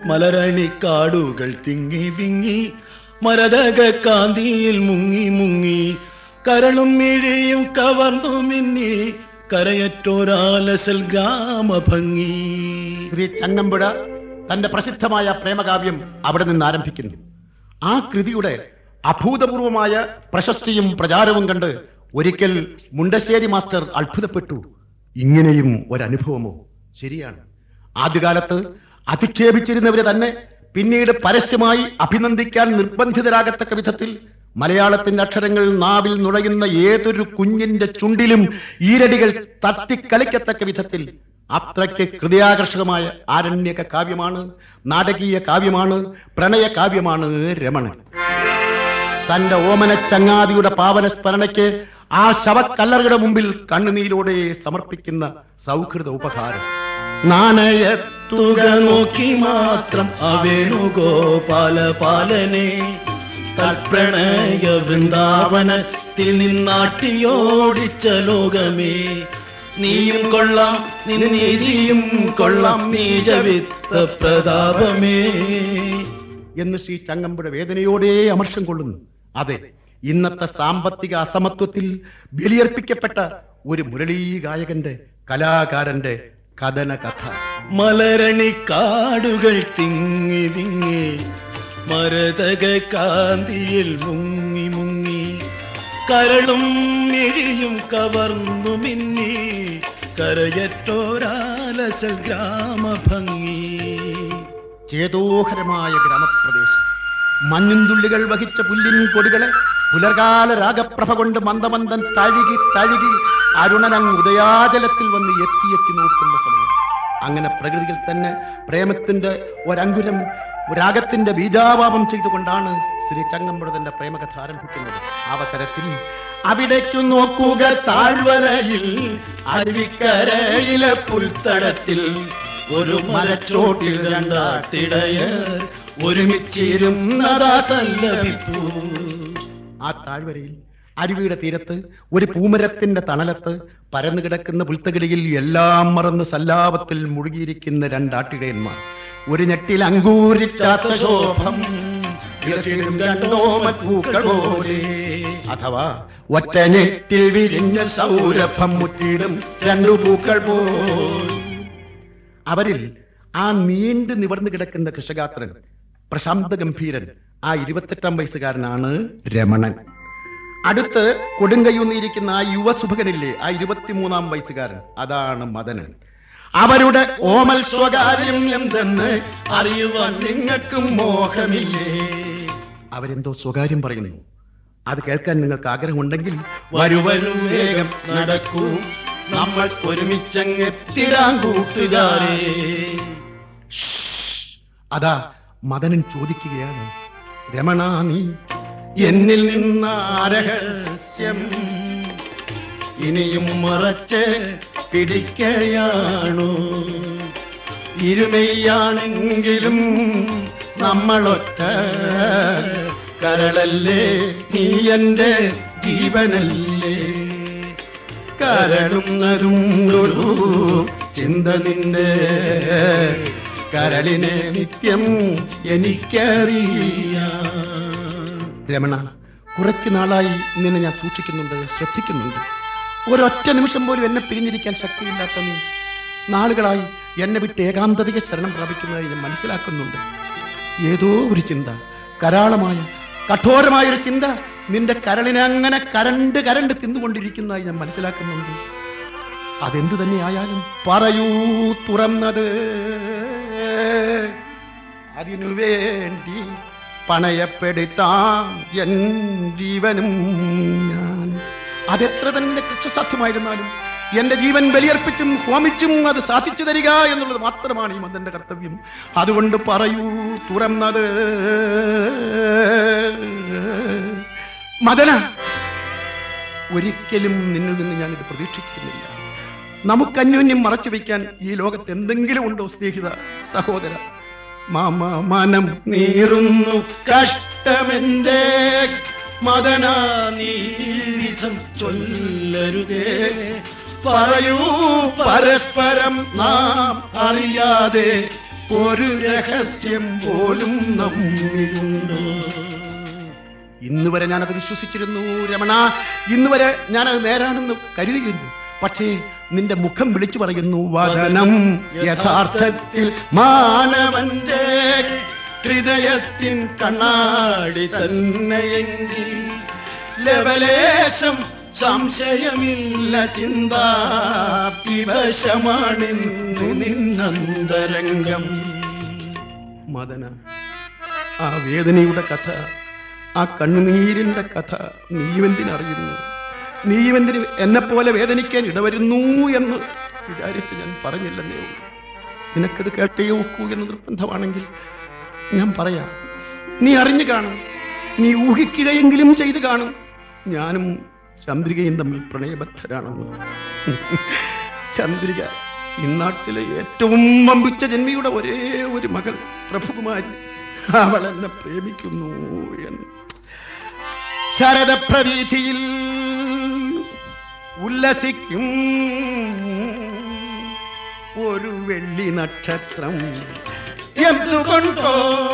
മലരണിക്കാടുകൾ തിങ്ങി വിങ്ങി മരതക കാന്തിയിൽ മുങ്ങി മുങ്ങി കരളും മിഴിയും കവർന്നു മിന്നി കരയറ്റോരാലസൽ ഗ്രാമഭംഗി ശ്രീ ചങ്ങമ്പുഴ തന്റെ പ്രസിദ്ധമായ പ്രേമകാവ്യം അവിടെ നിന്ന് ആരംഭിക്കുന്നു ആ കൃതിയുടെ അഭൂതപൂർവമായ പ്രശസ്തിയും പ്രചാരവും കണ്ട് ഒരിക്കൽ മുണ്ടശ്ശേരി മാസ്റ്റർ അത്ഭുതപ്പെട്ടു ഇങ്ങനെയും ഒരനുഭവമോ ശരിയാണ് ആദ്യകാലത്ത് അധിക്ഷേപിച്ചിരുന്നവരെ തന്നെ പിന്നീട് പരസ്യമായി അഭിനന്ദിക്കാൻ നിർബന്ധിതരാകത്തക്ക വിധത്തിൽ മലയാളത്തിന്റെ അക്ഷരങ്ങൾ നാവിൽ നുഴയുന്ന ഏതൊരു കുഞ്ഞിന്റെ ചുണ്ടിലും ഈരടികൾ തട്ടിക്കളിക്കത്തക്ക വിധത്തിൽ അത്രയ്ക്ക് ഹൃദയാകർഷകമായ ആരണ്യക കാവ്യമാണ് നാടകീയ കാവ്യമാണ് പ്രണയ കാവ്യമാണ് രമണൻ തന്റെ ഓമന ചങ്ങാതിയുടെ പാവന സ്മരണയ്ക്ക് ആ ശവക്കല്ലറുടെ മുമ്പിൽ കണ്ണുനീരോടെ സമർപ്പിക്കുന്ന സൗഹൃദ ഉപഹാരം നാണയത്തുക തുക നോക്കി മാത്രം അവേണുഗോപാല പാലനെ തൽപ്രണയ വൃന്ദാവനത്തിൽ നിന്നാട്ടിയോടിച്ച ലോകമേ നീയും കൊള്ളാം നിന്നീതിയും കൊള്ളാം നീജവിത്ത പ്രതാപമേ എന്ന് ശ്രീ ചങ്ങമ്പുഴ വേദനയോടെ അമർഷം കൊള്ളുന്നു അതെ ഇന്നത്തെ സാമ്പത്തിക അസമത്വത്തിൽ ബലിയർപ്പിക്കപ്പെട്ട ഒരു മുരളീ ഗായകന്റെ കലാകാരന്റെ കഥന കഥ മലരണി കാടുകൾ തിങ്ങി തിങ്ങി മരതക കാന്തിയിൽ മുങ്ങി മുങ്ങി കരളും മിഴിയും കവർന്നു മിന്നി കരയറ്റോരാലസൽ ഗ്രാമഭംഗി ചേതോഹരമായ ഗ്രാമപ്രദേശം മഞ്ഞുംതുള്ളികൾ വഹിച്ച പുല്ലിൻ കൊടികളെ പുലർകാല രാഗപ്രഭ കൊണ്ട് മന്ദമന്ദം തഴുകി തഴുകി അരുണനങ് ഉദയാചലത്തിൽ വന്ന് എത്തി എത്തി നോക്കുന്ന സമയം അങ്ങനെ പ്രകൃതിയിൽ തന്നെ പ്രേമത്തിന്റെ ഒരങ്കുരം രാഗത്തിന്റെ ബീജാപാപം ചെയ്തുകൊണ്ടാണ് ശ്രീ ചങ്ങമ്പുഴ തന്റെ പ്രേമകഥ ആരംഭിക്കുന്നത് അവസരത്തിൽ അവിടേക്കു നോക്കുക താഴ്വരയിൽ അരുവിക്കരയിലെ പുൽത്തടത്തിൽ ഒരു മരച്ചോട്ടിൽ രണ്ടാട്ടിടയർ ഒരുമിച്ചിരുന്നതാ സല്ലപിപ്പൂ ആ താഴ്വരയിൽ അരുവിയുടെ തീരത്ത് ഒരു പൂമരത്തിന്റെ തണലത്ത് പരന്നു കിടക്കുന്ന പുൽത്തകിടിയിൽ എല്ലാം മറന്ന് സല്ലാപത്തിൽ മുഴുകിയിരിക്കുന്ന രണ്ടാട്ടിടയന്മാർ ഒരു ഞെട്ടിൽ അങ്കൂരിച്ചാത്ത ശോഭം വികസിടും രണ്ടോമൽ പൂക്കൾ പോലെ അഥവാ ഒറ്റ ഞെട്ടിൽ വിരിഞ്ഞ സൗരഭം മുറ്റിടും രണ്ടു പൂക്കൾ പോൽ അവരിൽ ആ നീണ്ടു നിവർന്നു കിടക്കുന്ന കൃഷകാത്രൻ പ്രശാന്ത ഗംഭീരൻ ആ ഇരുപത്തെട്ടാം വയസ്സുകാരനാണ് രമണൻ അടുത്ത് കൊടുങ്കയ്യൂന്നിരിക്കുന്ന ആ യുവസുഭകനില്ലേ ആ ഇരുപത്തിമൂന്നാം വയസ്സുകാരൻ അതാണ് മദനൻ അവരുടെ ഓമൽ സ്വകാര്യം എന്തെന്ന് അറിയുവാൻ നിങ്ങൾക്കും മോഹമില്ലേ അവരെന്തോ സ്വകാര്യം പറയുന്നു അത് കേൾക്കാൻ നിങ്ങൾക്ക് ആഗ്രഹമുണ്ടെങ്കിൽ വരൂ വരൂ വേഗം നടക്കൂ നമ്മൾ ഒരുമിച്ചങ്ങെത്തിടാൻ കൂട്ടുകാരെ അതാ മദനൻ ചോദിക്കുകയാണ് രമണ നീ എന്നിൽ നിന്നാരഹസ്യം ഇനിയും മറച്ച് പിടിക്കയാണു ഇരുമയാണെങ്കിലും നമ്മളൊറ്റ കരളല്ലേ നീ എന്റെ ജീവനല്ലേ കരളുന്നതും ഒരു ചിന്ത നിന്റെ കരളിനെ നിത്യം എനിക്കറിയാം രമണ കുറച്ചു നാളായി നിന്നെ ഞാൻ സൂക്ഷിക്കുന്നുണ്ട് ശ്രദ്ധിക്കുന്നുണ്ട് ഒരൊറ്റ നിമിഷം പോലും എന്നെ പിരിഞ്ഞിരിക്കാൻ ശക്തിയില്ലാത്ത നീ നാളുകളായി എന്നെ വിട്ട് ഏകാന്തതയ്ക്ക് ശരണം പ്രാപിക്കുന്നതായി ഞാൻ മനസ്സിലാക്കുന്നുണ്ട് ഏതോ ഒരു ചിന്ത കരാളമായ കഠോരമായ ഒരു ചിന്ത നിന്റെ കരളിനെ അങ്ങനെ കരണ്ട് കരണ്ട് തിന്നുകൊണ്ടിരിക്കുന്നതായി ഞാൻ മനസ്സിലാക്കുന്നുണ്ട് അതെന്തു തന്നെയായാലും പറയൂ തുറന്നത് അതിനു വേണ്ടി പണയപ്പെടുത്താം എൻ ജീവനും ഞാൻ അതെത്ര തന്നെ കൃഷസാധ്യമായിരുന്നാലും എന്റെ ജീവൻ ബലിയർപ്പിച്ചും ഹോമിച്ചും അത് സാധിച്ചു തരിക എന്നുള്ളത് മാത്രമാണ് ഈ മതന്റെ കർത്തവ്യം അതുകൊണ്ട് പറയൂ തുറന്നത് മദന ഒരിക്കലും നിന്നിൽ നിന്ന് ഞാൻ ഇത് പ്രതീക്ഷിച്ചിരുന്നില്ല നമുക്ക് അന്യോന്യം മറച്ചു വയ്ക്കാൻ ഈ ലോകത്ത് എന്തെങ്കിലും ഉണ്ടോ സ്നേഹിത സഹോദര മാമ മനം നീറുന്നു കഷ്ടമെന്റെ മദന നീ വിധം ചൊല്ലരുതേ പറയൂ പരസ്പരം നാം അറിയാതെ ഒരു രഹസ്യം പോലും നമ്മിലുണ്ടോ ഇന്ന് വരെ ഞാനത് വിശ്വസിച്ചിരുന്നു രമണ ഇന്ന് വരെ ഞാനത് നേരാണെന്ന് കരുതിയിരുന്നു പക്ഷേ നിന്റെ മുഖം വിളിച്ചു പറയുന്നു വചനം യഥാർത്ഥത്തിൽ മാനവന്റെ ഹൃദയത്തിൻ കണ്ണാടി തന്നെയെങ്കിൽ ലവലേശം സംശയമില്ല ചിന്ത പിവശമാണിന്നു നിന്നന്തരംഗം മദന ആ വേദനയുടെ കഥ ആ കണ്ണുനീരിന്റെ കഥ നീവെന്തിനറിയുന്നു നീവെന്തിന് എന്നെ പോലെ വേദനിക്കാൻ ഇടവരുന്നു എന്ന് വിചാരിച്ച് ഞാൻ പറഞ്ഞില്ലെന്നേ ഉള്ളൂ നിനക്കത് കേട്ടേ ഒക്കൂ എന്ന് നിർബന്ധമാണെങ്കിൽ ഞാൻ പറയാം നീ അറിഞ്ഞു കാണും നീ ഊഹിക്കുകയെങ്കിലും ചെയ്തു കാണും ഞാനും ചന്ദ്രികയും തമ്മിൽ പ്രണയബദ്ധരാണെന്ന് ചന്ദ്രിക ഇന്നാട്ടിലെ ഏറ്റവും വമ്പിച്ച ജന്മിയുടെ ഒരേ ഒരു മകൾ പ്രഭുകുമാരി അവൾ എന്നെ പ്രേമിക്കുന്നു എന്ന് ശരദപ്രവീതിയിൽ ഉല്ലസിക്കും ഒരു വെള്ളി നക്ഷത്രം എന്തുകൊണ്ടോ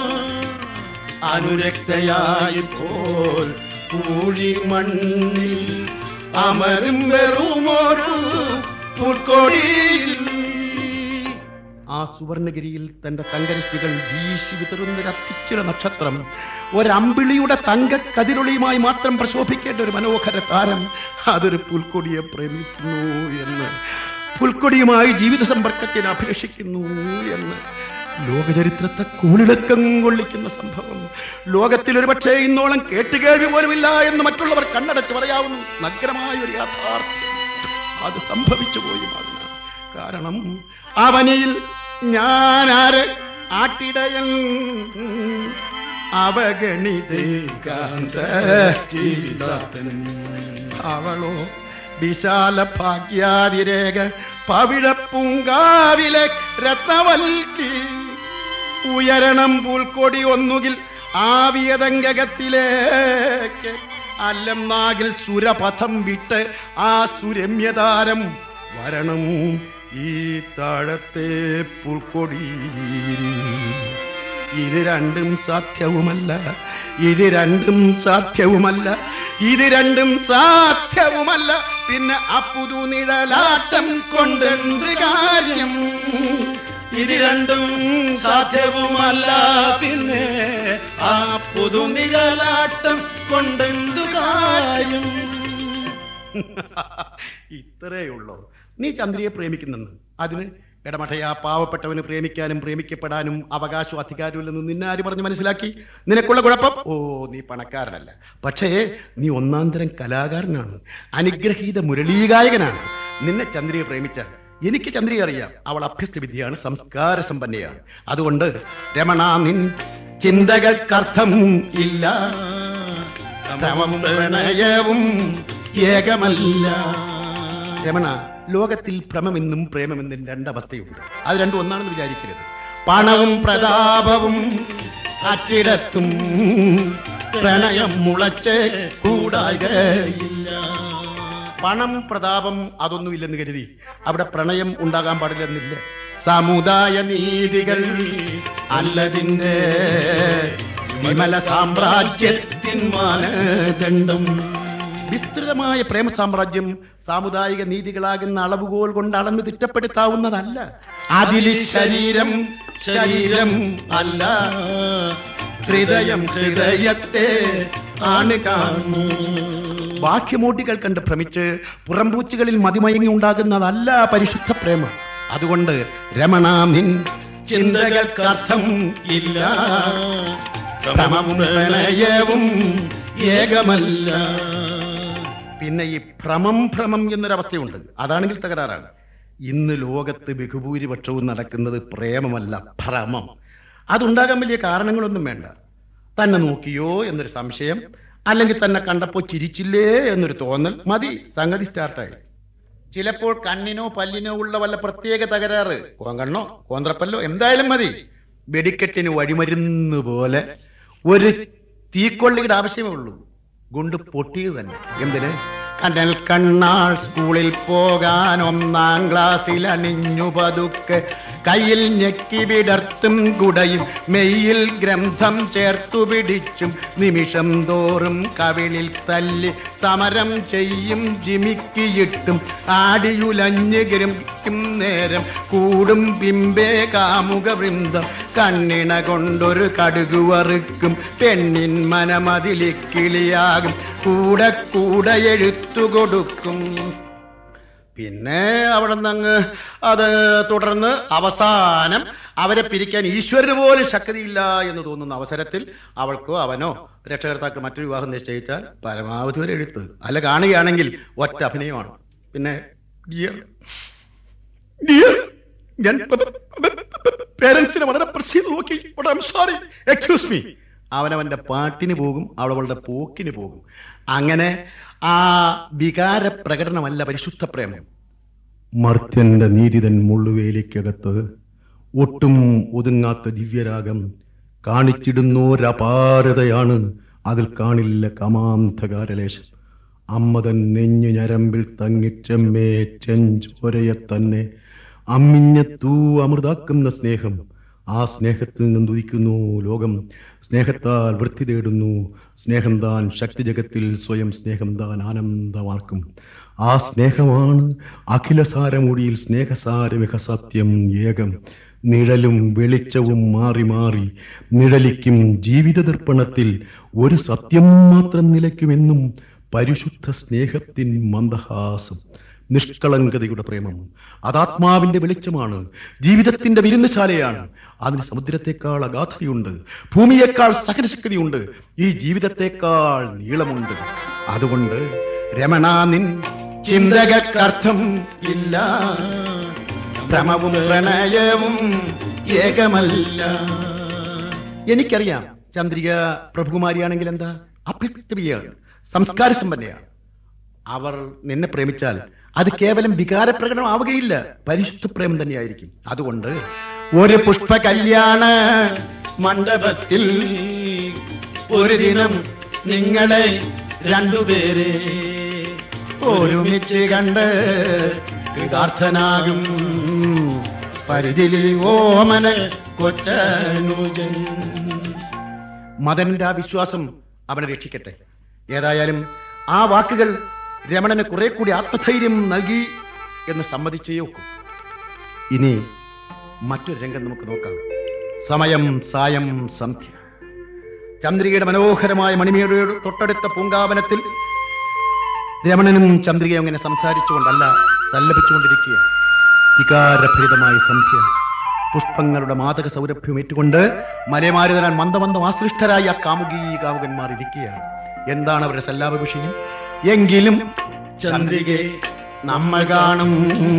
അനുരക്തയായി പോൽ കൂഴി മണ്ണിൽ അമരും വെറുമൊരു പുൽക്കൊടിയിൽ ആ സുവർണഗിരിയിൽ തന്റെ തങ്കരശ്മികൾ വീശി വിതറുന്നൊരു അത്തിച്ചിര നക്ഷത്രം ഒരമ്പിളിയുടെ തങ്ക കതിരൊളിയുമായി മാത്രം പ്രശോഭിക്കേണ്ട ഒരു മനോഹര താരം അതൊരു പുൽക്കൊടിയെ പ്രേമിക്കുന്നു എന്ന് പുൽക്കൊടിയുമായി ജീവിത സമ്പർക്കത്തിന് അഭിലഷിക്കുന്നു എന്ന് ലോകചരിത്രത്തെ കൂളിളക്കം കൊള്ളിക്കുന്ന സംഭവം ലോകത്തിൽ ഒരു പക്ഷേ ഇന്നോളം കേട്ടുകേൾവി പോലുമില്ല എന്ന് മറ്റുള്ളവർ കണ്ണടച്ച് പറയാവുന്ന നഗ്നമായ ഒരു യാഥാർത്ഥ്യം അത് സംഭവിച്ചു പോയി മകന കാരണം അവനിൽ ഞാനാര് ആട്ടിടയൻ അവഗണിതേകാന്ത അവളോ വിശാല ഭാഗ്യാതിരേഖ പവിഴപ്പൂങ്കാവിലെ രത്നവൽക്കി ഉയരണം പൂൽക്കൊടി ഒന്നുകിൽ ആവിയതങ്കകത്തിലേക്ക് അല്ലം നാകിൽ സുരപഥം വിട്ട് ആ സുരമ്യതാരം വരണം ഈ താഴത്തെ പുൽക്കൊടി ഇത് രണ്ടും സാധ്യവുമല്ല ഇത് രണ്ടും സാധ്യവുമല്ല ഇത് രണ്ടും സാധ്യവുമല്ല പിന്നെ അപ്പുതു നിഴലാട്ടം കൊണ്ടെന്ത് കാര്യം ഇത് രണ്ടും സാധ്യവുമല്ല പിന്നെ ആ പുതുനിഴലാട്ടം കൊണ്ടെന്തു കാര്യം ഇത്രയേ ഉള്ളൂ നീ ചന്ദ്രയെ പ്രേമിക്കുന്നെന്ന് അതിന് ഇടമഠയാ പാവപ്പെട്ടവന് പ്രേമിക്കാനും പ്രേമിക്കപ്പെടാനും അവകാശവും അധികാരവും ഇല്ലെന്ന് നിന്നെ ആര് പറഞ്ഞ് മനസ്സിലാക്കി നിനക്കുള്ള കുഴപ്പം ഓ നീ പണക്കാരനല്ല പക്ഷേ നീ ഒന്നാം തരം കലാകാരനാണ് അനുഗ്രഹീത മുരളീഗായകനാണ് നിന്നെ ചന്ദ്രയെ പ്രേമിച്ചാൽ എനിക്ക് ചന്ദ്രയെ അറിയാം അവൾ അഭ്യസ്ത വിദ്യയാണ് സംസ്കാര സമ്പന്നയാണ് അതുകൊണ്ട് രമണ നിൻ ചിന്തകൾക്കർത്ഥം ഇല്ല ഭ്രമം പ്രണയവും ഏകമല്ല രമണ ലോകത്തിൽ ഭ്രമമെന്നും പ്രേമമെന്നും രണ്ടവസ്ഥയുണ്ട് അത് രണ്ടും ഒന്നാണെന്ന് വിചാരിക്കരുത് പണവും പ്രതാപവും അറ്റിടത്തും പ്രണയം മുളച്ച് കൂടാകയില്ല പണം പ്രതാപം അതൊന്നുമില്ലെന്ന് കരുതി അവിടെ പ്രണയം ഉണ്ടാകാൻ പാടില്ലെന്നില്ല സമുദായ നീതികൾ അല്ലതിന്റെ വിമല സാമ്രാജ്യത്തിൻ മാനദണ്ഡം വിസ്തൃതമായ പ്രേമ സാമ്രാജ്യം സാമുദായിക നീതികളാകുന്ന അളവുകോൽ കൊണ്ട് അളന്ന് തിട്ടപ്പെടുത്താവുന്നതല്ല അതിൽ ശരീരം ശരീരം അല്ല ഹൃദയം ഹൃദയത്തെ ആണ് കാണുന്നു ബാഹ്യമൂട്ടികൾ കണ്ട് ഭ്രമിച്ച് പുറംപൂച്ചുകളിൽ മതിമയങ്ങി ഉണ്ടാകുന്നതല്ല പരിശുദ്ധ പ്രേമം അതുകൊണ്ട് രമണ നിൻ ചിന്തകൾക്കർത്ഥം ഇല്ല ഭ്രമവും പ്രണയവും ഏകമല്ല പിന്നെ ഈ ഭ്രമം ഭ്രമം എന്നൊരവസ്ഥയുണ്ട് അതാണെങ്കിൽ തകരാറാണ് ഇന്ന് ലോകത്ത് ബഹുഭൂരിപക്ഷവും നടക്കുന്നത് പ്രേമമല്ല ഭ്രമം അതുണ്ടാകാൻ വലിയ കാരണങ്ങളൊന്നും വേണ്ട തന്നെ നോക്കിയോ എന്നൊരു സംശയം അല്ലെങ്കിൽ തന്നെ കണ്ടപ്പോ ചിരിച്ചില്ലേ എന്നൊരു തോന്നൽ മതി സംഗതി സ്റ്റാർട്ടായി ചിലപ്പോൾ കണ്ണിനോ പല്ലിനോ ഉള്ള വല്ല പ്രത്യേക തകരാറ് കോങ്കണ്ണോ കോന്ത്രപ്പല്ലോ എന്തായാലും മതി വെടിക്കെട്ടിന് വഴിമരുന്ന് പോലെ ഒരു തീക്കൊള്ളിയുടെ ആവശ്യമേ ഉള്ളൂ ഗുണ്ട് പൊട്ടിയത് തന്നെ എന്തിന് കനൽ കണ്ണാൾ സ്കൂളിൽ പോകാൻ ഒന്നാം ക്ലാസ്സിൽ അണിഞ്ഞു പതുക്കെ കയ്യിൽ ഞെക്കി വിടർത്തും കുടയും മെയ്യിൽ ഗ്രന്ഥം ചേർത്തു പിടിച്ചും നിമിഷം തോറും കവിളിൽ തല്ലി സമരം ചെയ്യും ജിമിക്കിയിട്ടും ആടിയുലഞ്ഞ് ഗ്രമിക്കും നേരം കൂടും ബിംബേ കാമുക വൃന്ദം കണ്ണിണ കൊണ്ടൊരു കടുകു വറുക്കും പെണ്ണിൻ മനമതിലിക്കിളിയാകും കൂടെ കൂടെ എഴുത്തു കൊടുക്കും പിന്നെ അവിടെ നിന്ന് അങ്ങ് അത് തുടർന്ന് അവസാനം അവരെ പിരിക്കാൻ ഈശ്വരന് പോലും ശക്തിയില്ല എന്ന് തോന്നുന്ന അവസരത്തിൽ അവൾക്കോ അവനോ രക്ഷകർത്താക്കൾ മറ്റൊരു വിവാഹം നിശ്ചയിച്ചാൽ പരമാവധി വരെ എഴുത്ത് അല്ല കാണുകയാണെങ്കിൽ ഒറ്റ അഭിനയമാണ് പിന്നെ ഡിയർ ഡിയർ ഞാൻ പേരൻസിനെ വളരെ പ്രസീത് നോക്കി സോറി എക്സ്ക്യൂസ് മീ അവനവന്റെ പാട്ടിന് പോകും അവളവളുടെ പോക്കിന് പോകും അങ്ങനെ ആ വികാര പ്രകടനമല്ല പരിശുദ്ധ പ്രേമം മർത്യന്റെ നീതിതൻ മുള്ളുവേലിക്കകത്ത് ഒട്ടും ഒതുങ്ങാത്ത ദിവ്യരാഗം കാണിച്ചിടുന്നോരപാരതയാണ് അതിൽ കാണില്ല കമാന്ധകാരലേശം അമ്മതൻ നെഞ്ഞു ഞരമ്പിൽ തങ്ങിച്ചെമ്മേ ചെഞ്ചോരയെ തന്നെ അമ്മിഞ്ഞ തൂ അമൃതാക്കുന്ന സ്നേഹം ആ സ്നേഹത്തിൽ നിന്നും തുതിക്കുന്നു ലോകം സ്നേഹത്താൽ വൃത്തി തേടുന്നു സ്നേഹം താൻ ശക്തി ജഗത്തിൽ സ്വയം സ്നേഹം താൻ ആനന്ദമാർക്കും ആ സ്നേഹമാണ് അഖിലസാരമുടിയിൽ സ്നേഹസാരമിക സത്യം ഏകം നിഴലും വെളിച്ചവും മാറി മാറി നിഴലിക്കും ജീവിത ദർപ്പണത്തിൽ ഒരു സത്യം മാത്രം നിലയ്ക്കുമെന്നും പരിശുദ്ധ സ്നേഹത്തിൻ മന്ദഹാസം നിഷ്കളങ്കതയുടെ പ്രേമം അതാത്മാവിന്റെ വെളിച്ചമാണ് ജീവിതത്തിന്റെ വിരുന്നുശാലയാണ് അതിന് സമുദ്രത്തെക്കാൾ അഗാധതയുണ്ട് ഭൂമിയേക്കാൾ സഹനശക്തിയുണ്ട് ഈ ജീവിതത്തെക്കാൾ നീളമുണ്ട് അതുകൊണ്ട് രമണ നിൻ ചിന്തകർക്കർത്ഥം ഇല്ല ഭ്രമവും പ്രണയവും ഏകമല്ല എനിക്കറിയാം ചന്ദ്രിക പ്രഭുകുമാരിയാണെങ്കിൽ എന്താ അഭ്യസ്തവിയാണ് സംസ്കാര സമ്പന്നയാണ് അവർ നിന്നെ പ്രേമിച്ചാൽ അത് കേവലം വികാരപ്രകടനം ആവുകയില്ല പരിശുദ്ധ പ്രേമം തന്നെയായിരിക്കും അതുകൊണ്ട് ഒരു പുഷ്പ കല്യാണ മണ്ഡപത്തിൽ ഒരു ദിനം നിങ്ങളെ രണ്ടുപേരെ ഒരുമിച്ച് കണ്ട് കൃതാർത്ഥനാകും പരിധിലി ഓമന കൊച്ചനുജൻ മദന്റെ ആ വിശ്വാസം അവനെ രക്ഷിക്കട്ടെ ഏതായാലും ആ വാക്കുകൾ രമണന് കുറെ കൂടി ആത്മധൈര്യം നൽകി എന്ന് സമ്മതിച്ചേ ഒക്കൂ ഇനി മറ്റൊരു രംഗം നമുക്ക് നോക്കാം സമയം സായം സന്ധ്യ ചന്ദ്രികയുടെ മനോഹരമായ മണിമേടയുടെ തൊട്ടടുത്ത പൂങ്കാവനത്തിൽ രമണനും ചന്ദ്രികയും അങ്ങനെ സംസാരിച്ചുകൊണ്ടല്ല സല്ലപിച്ചുകൊണ്ടിരിക്കുക വികാരഭരിതമായ സന്ധ്യ പുഷ്പങ്ങളുടെ മാതക സൗരഭ്യം ഏറ്റുകൊണ്ട് മലയമാരുതരാൻ മന്ദമന്ദം ആശ്ലിഷ്ടരായ ആ കാമുകീ കാമുകന്മാർ ഇരിക്കുകയാണ് എന്താണ് അവരുടെ സല്ലാപ വിഷയം എങ്കിലും ചന്ദ്രികെ നമ്മൾ കാണും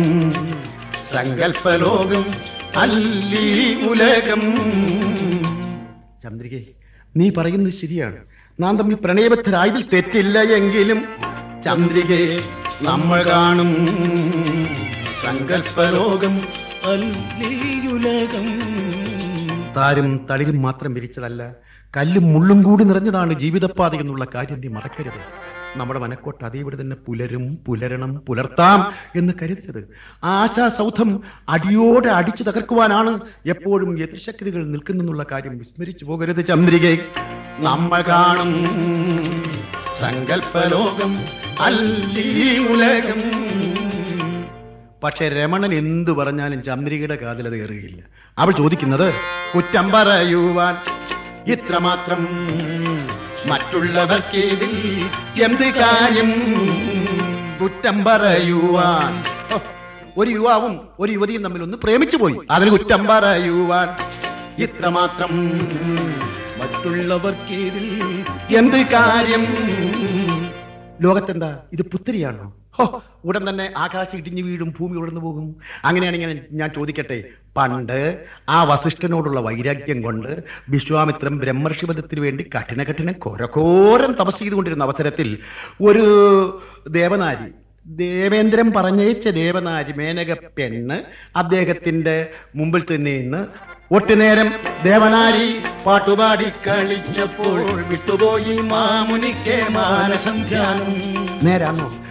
സങ്കല്പലോകം അല്ലീ ഉലകം ചന്ദ്രികെ നീ പറയുന്നത് ശരിയാണ് നാം തമ്മിൽ പ്രണയബദ്ധരായതിൽ തെറ്റില്ല എങ്കിലും ചന്ദ്രികെ നമ്മൾ കാണും സങ്കല്പലോകം അല്ലീയുലകം താരും തളിരും മാത്രം വിരിച്ചതല്ല കല്ലും മുള്ളും കൂടി നിറഞ്ഞതാണ് ജീവിതപാത എന്നുള്ള കാര്യം നീ മറക്കരുത് നമ്മുടെ മനക്കോട്ട് അതേവിടെ തന്നെ പുലരും പുലരണം പുലർത്താം എന്ന് കരുതരുത് ആശാസൗധം അടിയോടെ അടിച്ചു തകർക്കുവാനാണ് എപ്പോഴും എതിർശക്തികൾ നിൽക്കുന്നെന്നുള്ള കാര്യം വിസ്മരിച്ചു പോകരുത് ചന്ദ്രികെ നമ്മൾ കാണും സങ്കല്പലോകം അല്ലീ ഉലകം പക്ഷെ രമണൻ എന്തു പറഞ്ഞാലും ചന്ദ്രികയുടെ കാതിൽ അത് കയറുകയില്ല അവൾ ചോദിക്കുന്നത് കുറ്റം പറയുവാൻ ഇത്രമാത്രം മറ്റുള്ളവർക്ക് ഇതിൽ എന്ത് കാര്യം കുറ്റം പറയുവാൻ ഹോ, ഒരു യുവാവും ഒരു യുവതിയും തമ്മിൽ ഒന്ന് പ്രേമിച്ചു പോയി അതിന് കുറ്റം പറയുവാൻ ഇത്രമാത്രം മറ്റുള്ളവർക്ക് ഇതിൽ എന്ത് കാര്യം ലോകത്തെന്താ ഇത് പുത്തിരിയാണോ ഹോ ഉടൻ തന്നെ ആകാശം ഇടിഞ്ഞു വീഴും ഭൂമി ഉടന്നു പോകും അങ്ങനെയാണെങ്കിൽ ഞാൻ ചോദിക്കട്ടെ പണ്ട് ആ വസിഷ്ഠനോടുള്ള വൈരാഗ്യം കൊണ്ട് വിശ്വാമിത്രം ബ്രഹ്മർഷിപദത്തിന് വേണ്ടി കഠിന കഠിന ഘോരഘോരം തപസ് ചെയ്തുകൊണ്ടിരുന്ന അവസരത്തിൽ ഒരു ദേവനാരി ദേവേന്ദ്രൻ പറഞ്ഞയച്ച ദേവനാരി മേനക പെണ്ണ് അദ്ദേഹത്തിന്റെ മുമ്പിൽ തന്നെ ഇന്ന് ഒട്ടുനേരം ദേവനാരി പാട്ടുപാടി കളിച്ചപ്പോൾ വിട്ടുപോയി മാമുനിക്കെ മാനസന്ധ്യാനം നേരാണോ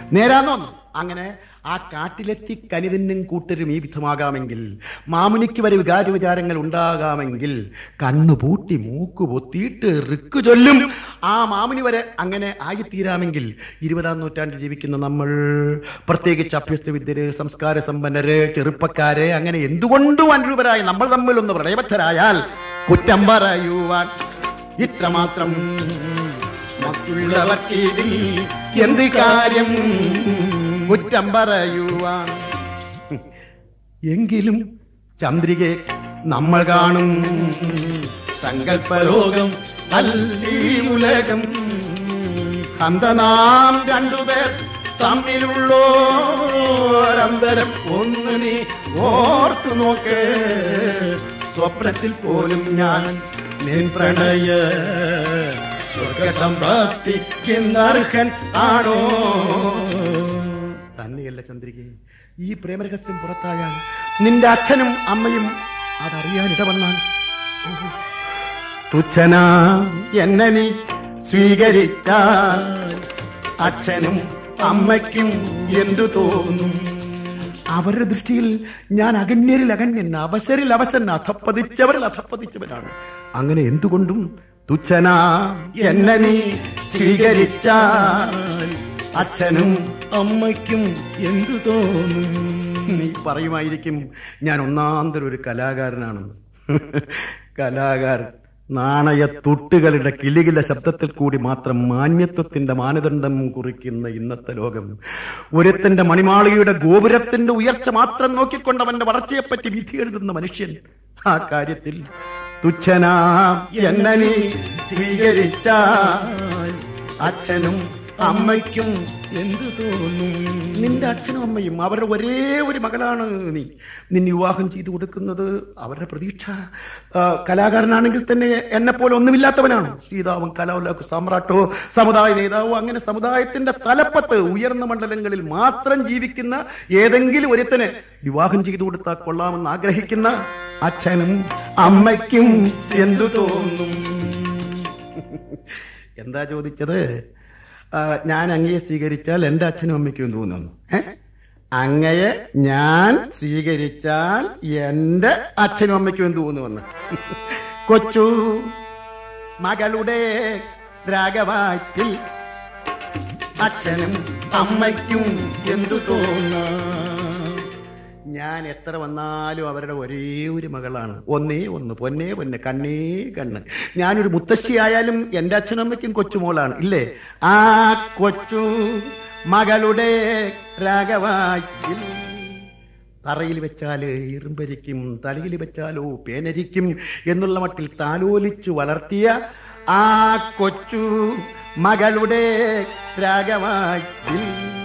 നേരാന്നോ അങ്ങനെ ആ കാട്ടിലെത്തി കനിതിന്നും കൂട്ടരും ഈ വിധമാകാമെങ്കിൽ മാമുനിക്ക് വരെ വികാര വിചാരങ്ങൾ ഉണ്ടാകാമെങ്കിൽ കണ്ണു പൂട്ടി മൂക്ക് പൊത്തിയിട്ട് റിക്ക് ചൊല്ലും ആ മാമുനി വരെ അങ്ങനെ ആയിത്തീരാമെങ്കിൽ ഇരുപതാം നൂറ്റാണ്ടിൽ ജീവിക്കുന്ന നമ്മൾ പ്രത്യേകിച്ച് അഭ്യസ്ത വിദ്യര് സംസ്കാര സമ്പന്നര് ചെറുപ്പക്കാര് അങ്ങനെ എന്തുകൊണ്ടും അനുരൂപരായി നമ്മൾ തമ്മിൽ ഒന്ന് പ്രളയബദ്ധരായാൽ കുറ്റം പറയുവാൻ ഇത്രമാത്രം മറ്റുള്ളവർക്ക് ഇതിൽ എന്ത് കാര്യം കുറ്റം പറയുവാൻ എങ്കിലും ചന്ദ്രികെ നമ്മൾ കാണും സങ്കല്പലോകം അല്ലീ ഉലകം അന്തനാം രണ്ടുപേർ തമ്മിലുള്ളോരന്തരം ഒന്ന് നീ ഓർത്തു നോക്ക് സ്വപ്നത്തിൽ പോലും ഞാൻ നിൻ പ്രണയ സ്വർഗസംപ്രാപ്തിക്കുന്നർഹൻ ആണോ തന്നെയല്ല ചന്ദ്രിക ഈ പ്രേമരഹസ്യം പുറത്തായാൽ നിന്റെ അച്ഛനും അമ്മയും അതറിയാൻ ഇടവന്നാൽ തുച്ഛനാ എന്നെ നീ സ്വീകരിച്ചാൽ അച്ഛനും അമ്മയ്ക്കും എന്തു തോന്നും അവരുടെ ദൃഷ്ടിയിൽ ഞാൻ അഗണ്യരിൽ അഗണ്യൻ അവശരിൽ അവശൻ അധപ്പതിച്ചവരിൽ അധപ്പതിച്ചവരാണ് അങ്ങനെ എന്തുകൊണ്ടും തുച്ഛനാ എന്നെ നീ സ്വീകരിച്ചാൽ അച്ഛനും അമ്മയ്ക്കും എന്തു തോന്നും നീ പറയുമായിരിക്കും ഞാൻ ഒന്നാന്തരം ഒരു കലാകാരനാണെന്ന് കലാകാരൻ നാണയ തുട്ടുകളുടെ കിളികില ശബ്ദത്തിൽ കൂടി മാത്രം മാന്യത്വത്തിന്റെ മാനദണ്ഡം കുറിക്കുന്ന ഇന്നത്തെ ലോകം ഒരുത്തന്റെ മണിമാളികയുടെ ഗോപുരത്തിന്റെ ഉയർച്ച മാത്രം നോക്കിക്കൊണ്ട് അവന്റെ വളർച്ചയെപ്പറ്റി വിധി എഴുതുന്ന മനുഷ്യൻ ആ കാര്യത്തിൽ തുച്ഛനാ എന്നെ നീ സ്വീകരിച്ചാൽ അച്ഛനും അമ്മയ്ക്കും എന്തു തോന്നും നിന്റെ അച്ഛനും അമ്മയും അവരുടെ ഒരേ ഒരു മകളാണ് നീ നിന്നെ വിവാഹം ചെയ്തു കൊടുക്കുന്നത് അവരുടെ പ്രതീക്ഷ ആ, കലാകാരനാണെങ്കിൽ തന്നെ എന്നെ പോലെ ഒന്നുമില്ലാത്തവനാണ് സീതാവും കലോലക്ക് സമ്രാട്ടോ സമുദായ നേതാവോ അങ്ങനെ സമുദായത്തിന്റെ തലപ്പത്ത് ഉയർന്ന മണ്ഡലങ്ങളിൽ മാത്രം ജീവിക്കുന്ന ഏതെങ്കിലും ഒരുത്തന് വിവാഹം ചെയ്തു കൊടുത്താൽ കൊള്ളാമെന്ന് ആഗ്രഹിക്കുന്ന അച്ഛനും അമ്മയ്ക്കും എന്തു തോന്നും എന്താ ചോദിച്ചത് ആ, ഞാൻ അങ്ങയെ സ്വീകരിച്ചാൽ എന്റെ അച്ഛനും അമ്മയ്ക്കും തോന്നുന്നു ഏ അങ്ങയെ ഞാൻ സ്വീകരിച്ചാൽ എന്റെ അച്ഛനും അമ്മയ്ക്കും എന്ത് തോന്നുമെന്ന് കൊച്ചു മകളുടെ രാഗവായ്പിൽ അച്ഛനും അമ്മയ്ക്കും എന്തു തോന്നാം ഞാൻ എത്ര വന്നാലും അവരുടെ ഒരേ ഒരു മകളാണ് ഒന്നേ ഒന്ന് പൊന്നേ പൊന്ന് കണ്ണേ കണ്ണ് ഞാനൊരു മുത്തശ്ശിയായാലും എന്റെ അച്ഛനും അമ്മയ്ക്കും കൊച്ചുമോളാണ് ഇല്ലേ ആ കൊച്ചു മകളുടെ രാഗവായ്പിൽ തറയിൽ വെച്ചാല് ഇരുമ്പരിക്കും തലയിൽ വെച്ചാലോ പേനരിക്കും എന്നുള്ള മട്ടിൽ താലോലിച്ചു വളർത്തിയ ആ കൊച്ചു മകളുടെ രാഗവായ്പിൽ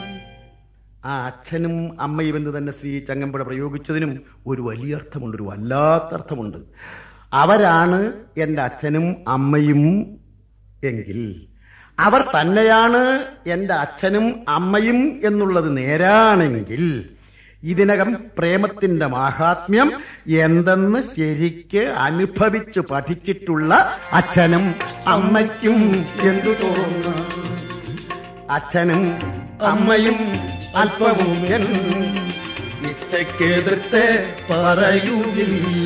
ആ അച്ഛനും അമ്മയും എന്ന് തന്നെ ശ്രീ ചങ്ങമ്പുഴ പ്രയോഗിച്ചതിനും ഒരു വലിയ അർത്ഥമുണ്ട് ഒരു വല്ലാത്ത അർത്ഥമുണ്ട് അവരാണ് എൻ്റെ അച്ഛനും അമ്മയും എങ്കിൽ അവർ തന്നെയാണ് എൻ്റെ അച്ഛനും അമ്മയും എന്നുള്ളത് നേരാണെങ്കിൽ ഇതിനകം പ്രേമത്തിന്റെ മാഹാത്മ്യം എന്തെന്ന് ശരിക്ക് അനുഭവിച്ച് പഠിച്ചിട്ടുള്ള അച്ഛനും അമ്മയ്ക്കും എന്തു തോന്നുന്നു അച്ഛനും അമ്മയും അല്പവും എൻ ഇച്ഛയ്ക്കെതിർത്ത് പറയുകയില്ല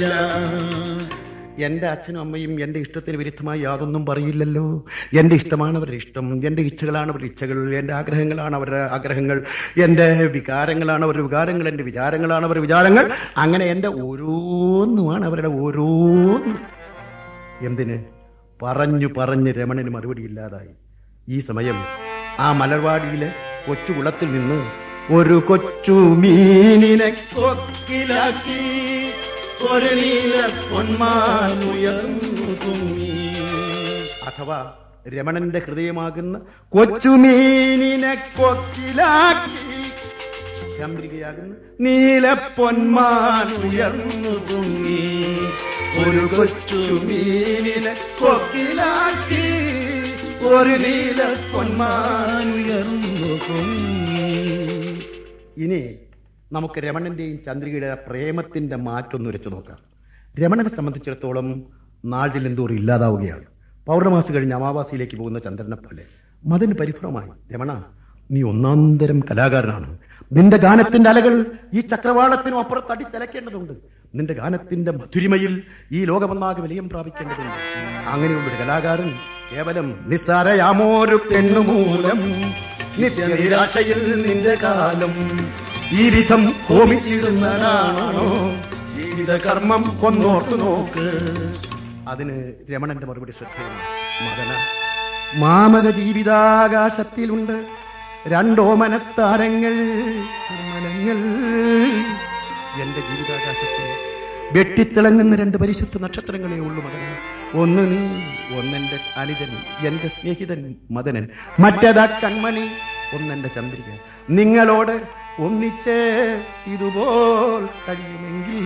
എന്റെ അച്ഛനും അമ്മയും എന്റെ ഇഷ്ടത്തിന് വിരുദ്ധമായി യാതൊന്നും പറയില്ലല്ലോ എന്റെ ഇഷ്ടമാണ് അവരുടെ ഇഷ്ടം എന്റെ ഇച്ഛകളാണ് അവരുടെ ഇച്ഛകൾ എന്റെ ആഗ്രഹങ്ങളാണ് അവരുടെ ആഗ്രഹങ്ങൾ എന്റെ വികാരങ്ങളാണ് അവരുടെ വികാരങ്ങൾ എന്റെ വിചാരങ്ങളാണ് അവരുടെ വിചാരങ്ങൾ അങ്ങനെ എന്റെ ഓരോന്നുമാണ് അവരുടെ ഓരോന്നും എന്തിന് പറഞ്ഞു പറഞ്ഞ് രമണന് മറുപടി ഇല്ലാതായി ഈ സമയം ആ മലർവാടിയിലെ കൊച്ചു കുളത്തിൽ നിന്ന് ഒരു കൊച്ചു മീനിനെ കൊക്കിലാക്കി ഒരു നീല പൊന്മാനുയർന്നു പൊങ്ങി അഥവാ രമണന്റെ ഹൃദയമാകുന്ന കൊച്ചുമീനിനെ കൊക്കിലാക്കി ചന്ദ്രികയാകുന്ന നീല പൊന്മാൻ ഉയർന്നു പൊങ്ങി ഒരു കൊച്ചു മീനിനെ കൊക്കിലാക്കി ഒരു നീല പൊന്മാൻ ഉയർന്നു പൊങ്ങി ഇനി നമുക്ക് രമണന്റെയും ചന്ദ്രികയുടെ പ്രേമത്തിന്റെ മാറ്റൊന്ന് വെച്ച് നോക്കാം രമണനെ സംബന്ധിച്ചിടത്തോളം നാളിൽ എന്തോറും ഇല്ലാതാവുകയാണ് പൗർണമാസി കഴിഞ്ഞ് അമാവാസിയിലേക്ക് പോകുന്ന ചന്ദ്രനെ പോലെ മതിന് പരിഭ്രമമായി രമണ നീ ഒന്നാന്തരം കലാകാരനാണ് നിന്റെ ഗാനത്തിന്റെ അലകൾ ഈ ചക്രവാളത്തിനും അപ്പുറത്ത് അടിച്ചലക്കേണ്ടതുണ്ട് നിന്റെ ഗാനത്തിന്റെ മധുരിമയിൽ ഈ ലോകമൊന്നാകെ വിലയം പ്രാപിക്കേണ്ടതുണ്ട് അങ്ങനെയുള്ള ഒരു കലാകാരൻ കേവലം നിസ്സാരയാമോരു പെണ്ണുമൂലം നിത്യനിരാശയിൽ നിന്റെ കാലം ഈ വിധം ഹോമിച്ചിടുന്നതാണോ ജീവിത കർമ്മം ഒന്നോർത്തു നോക്ക് അതിന് രമണന്റെ മറുപടി ശ്രദ്ധയാണ് മകന മാമക ജീവിതാകാശത്തിലുണ്ട് രണ്ടോമനത്താരങ്ങൾ നിർമ്മലങ്ങൾ എന്റെ ജീവിതാകാശത്തിൽ വെട്ടിത്തിളങ്ങുന്ന രണ്ട് പരിശുദ്ധ നക്ഷത്രങ്ങളേ ഉള്ളൂ മകനെ ഒന്ന് നീ ഒന്നെന്റെ അനുജൻ എന്റെ സ്നേഹിതൻ മദനൻ മറ്റേതാ കൺമണി ഒന്നെന്റെ ചന്ദ്രിക നിങ്ങളോട് ഒന്നിച്ച് ഇതുപോൽ കഴിയുമെങ്കിൽ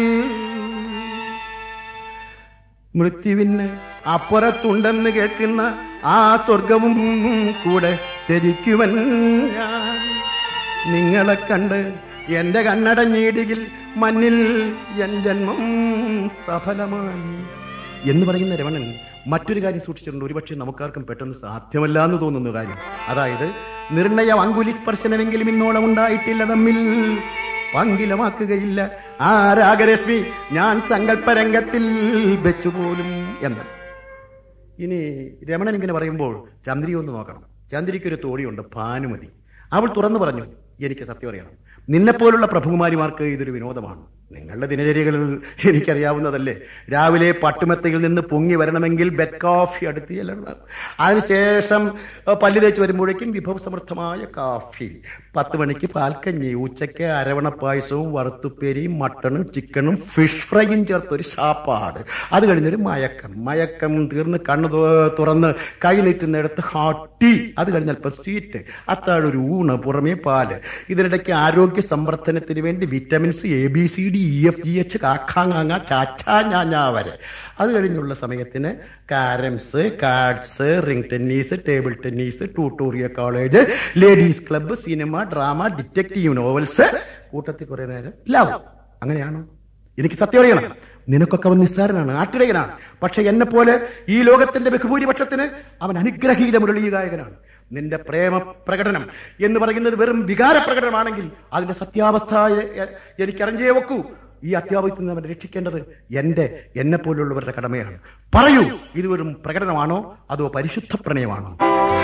മൃത്യുവിന് അപ്പുറത്തുണ്ടെന്ന് കേൾക്കുന്ന ആ സ്വർഗവും കൂടെ ത്യജിക്കുവൻ ഞാൻ നിങ്ങളെ കണ്ട് എന്റെ കണ്ണടഞ്ഞിടുകിൽ മണ്ണിൽ എൻ ജന്മം സഫലമായി എന്ന് പറയുന്ന രമണൻ മറ്റൊരു കാര്യം സൂക്ഷിച്ചിട്ടുണ്ട് ഒരുപക്ഷെ നമുക്കാർക്കും പെട്ടെന്ന് സാധ്യമല്ല എന്ന് തോന്നുന്ന കാര്യം അതായത് നിർണയ അങ്കുലി സ്പർശനമെങ്കിലും ഇന്നോളം ഉണ്ടായിട്ടില്ല തമ്മിൽ പങ്കിലമാക്കുകയില്ല ആ രാഗരശ്മി ഞാൻ സങ്കല്പരംഗത്തിൽ വെച്ചുപോലും എന്ന് ഇനി രമണൻ ഇങ്ങനെ പറയുമ്പോൾ ചന്ദ്രി ഒന്ന് നോക്കണം ചന്ദ്രിക്കൊരു തോടിയുണ്ട് ഭാനുമതി അവൾ തുറന്നു പറഞ്ഞു എനിക്ക് സത്യം അറിയണം നിന്നെപ്പോലുള്ള പ്രഭുകുമാരിമാർക്ക് ഇതൊരു വിനോദമാണ് നിങ്ങളുടെ ദിനചര്യകളിൽ എനിക്കറിയാവുന്നതല്ലേ രാവിലെ പട്ടുമെത്തയിൽ നിന്ന് പൊങ്ങി വരണമെങ്കിൽ ബെഡ് കോഫി അടുത്ത് ചെല്ലണം അതിനുശേഷം അഹ് പല്ല് തേച്ച് വരുമ്പോഴേക്കും വിഭവസമൃദ്ധമായ കാഫി പത്ത് മണിക്ക് പാൽക്കഞ്ഞി ഉച്ചയ്ക്ക് അരവണ പായസവും വറുത്തുപ്പേരിയും മട്ടണും ചിക്കനും ഫിഷ് ഫ്രൈയും ചേർത്തൊരു ശാപ്പാട് അത് കഴിഞ്ഞൊരു മയക്കം മയക്കം തീർന്ന് കണ്ണ് തു- തുറന്ന് കൈ നീട്ടുന്നിടത്ത് ഹാട്ട് ടീ അത് കഴിഞ്ഞ് അല്പം സ്വീറ്റ് അത്താഴൊരു ഊണ് പുറമേ പാല് ഇതിനിടയ്ക്ക് ആരോഗ്യ സംവർദ്ധനത്തിന് വേണ്ടി vitamins A B C D E F G H കാക്കാങ്ങാങ്ങ ചാച്ചാ ഞാഞ്ഞാ വരെ അത് കഴിഞ്ഞുള്ള സമയത്തിന് carroms cards ring tennis table tennis tutorial college ladies club cinema drama detective novels കൂട്ടത്തിൽ കുറെ നേരം ലവ് അങ്ങനെയാണോ എനിക്ക് സത്യം അറിയണം നിനക്കൊക്കെ അവൻ നിസ്സാരനാണ് ആട്ടിടയനാണ് പക്ഷെ എന്നെ പോലെ ഈ ലോകത്തിന്റെ ബഹുഭൂരിപക്ഷത്തിന് അവൻ അനുഗ്രഹീത മുരളീ ഗായകനാണ് നിന്റെ പ്രേമ പ്രകടനം എന്ന് പറയുന്നത് വെറും വികാര പ്രകടനമാണെങ്കിൽ അതിന്റെ സത്യാവസ്ഥ എ- എ- എനിക്കറിഞ്ഞേ വെക്കൂ ഈ അത്യാവശ്യത്തിൽ നിന്ന് അവനെ രക്ഷിക്കേണ്ടത് എന്റെ എന്നെ പോലുള്ളവരുടെ കടമയാണ് പറയൂ ഇത് വെറും പ്രകടനമാണോ അതോ പരിശുദ്ധ പ്രണയമാണോ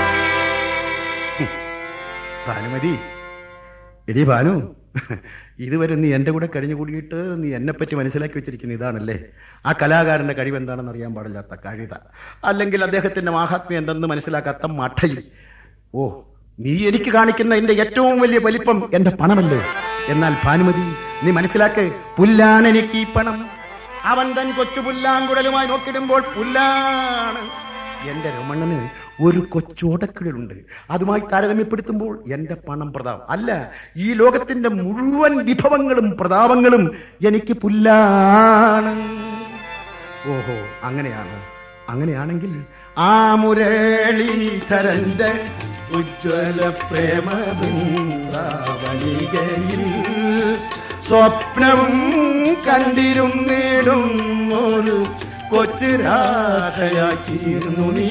ഹും. ഭാനുമതി എടി ഭാനു ഇതുവരെ നീ എന്റെ കൂടെ കഴിഞ്ഞുകൂടിയിട്ട് നീ എന്നെ പറ്റി മനസ്സിലാക്കി വെച്ചിരിക്കുന്ന ഇതാണല്ലേ ആ കലാകാരന്റെ കഴിവ് എന്താണെന്ന് അറിയാൻ പാടില്ലാത്ത കഴുത അല്ലെങ്കിൽ അദ്ദേഹത്തിന്റെ മാഹാത്മ്യം എന്തെന്ന് മനസ്സിലാക്കാത്ത മഠയി ഓ നീ എനിക്ക് കാണിക്കുന്ന എന്റെ ഏറ്റവും വലിയ വലിപ്പം എന്റെ പണമല്ലേ എന്നാൽ ഭാനുമതി നീ മനസ്സിലാക്ക് പുല്ലാണ് എനിക്ക് ഈ പണം അവൻ തൻ കൊച്ചു പുല്ലാങ്കുടലുമായി നോക്കിടുമ്പോൾ പുല്ലാണ് എന്റെ രമണന് ഒരു കൊച്ചോടക്കിടലുണ്ട് അതുമായി താരതമ്യപ്പെടുത്തുമ്പോൾ എന്റെ പണം പ്രതാപം അല്ല ഈ ലോകത്തിന്റെ മുഴുവൻ വിഭവങ്ങളും പ്രതാപങ്ങളും എനിക്ക് പുല്ലാണ് ഓഹോ അങ്ങനെയാണ് അങ്ങനെയാണെങ്കിൽ ആ മുരളീധരന്റെ ഉജ്ജ്വല പ്രേമ ബൃന്ദാവനികയിൽ സ്വപ്നവും കണ്ടിരുന്നിടും ഒരു കൊച്ചു രാധയാക്കിയിരുന്നു നീ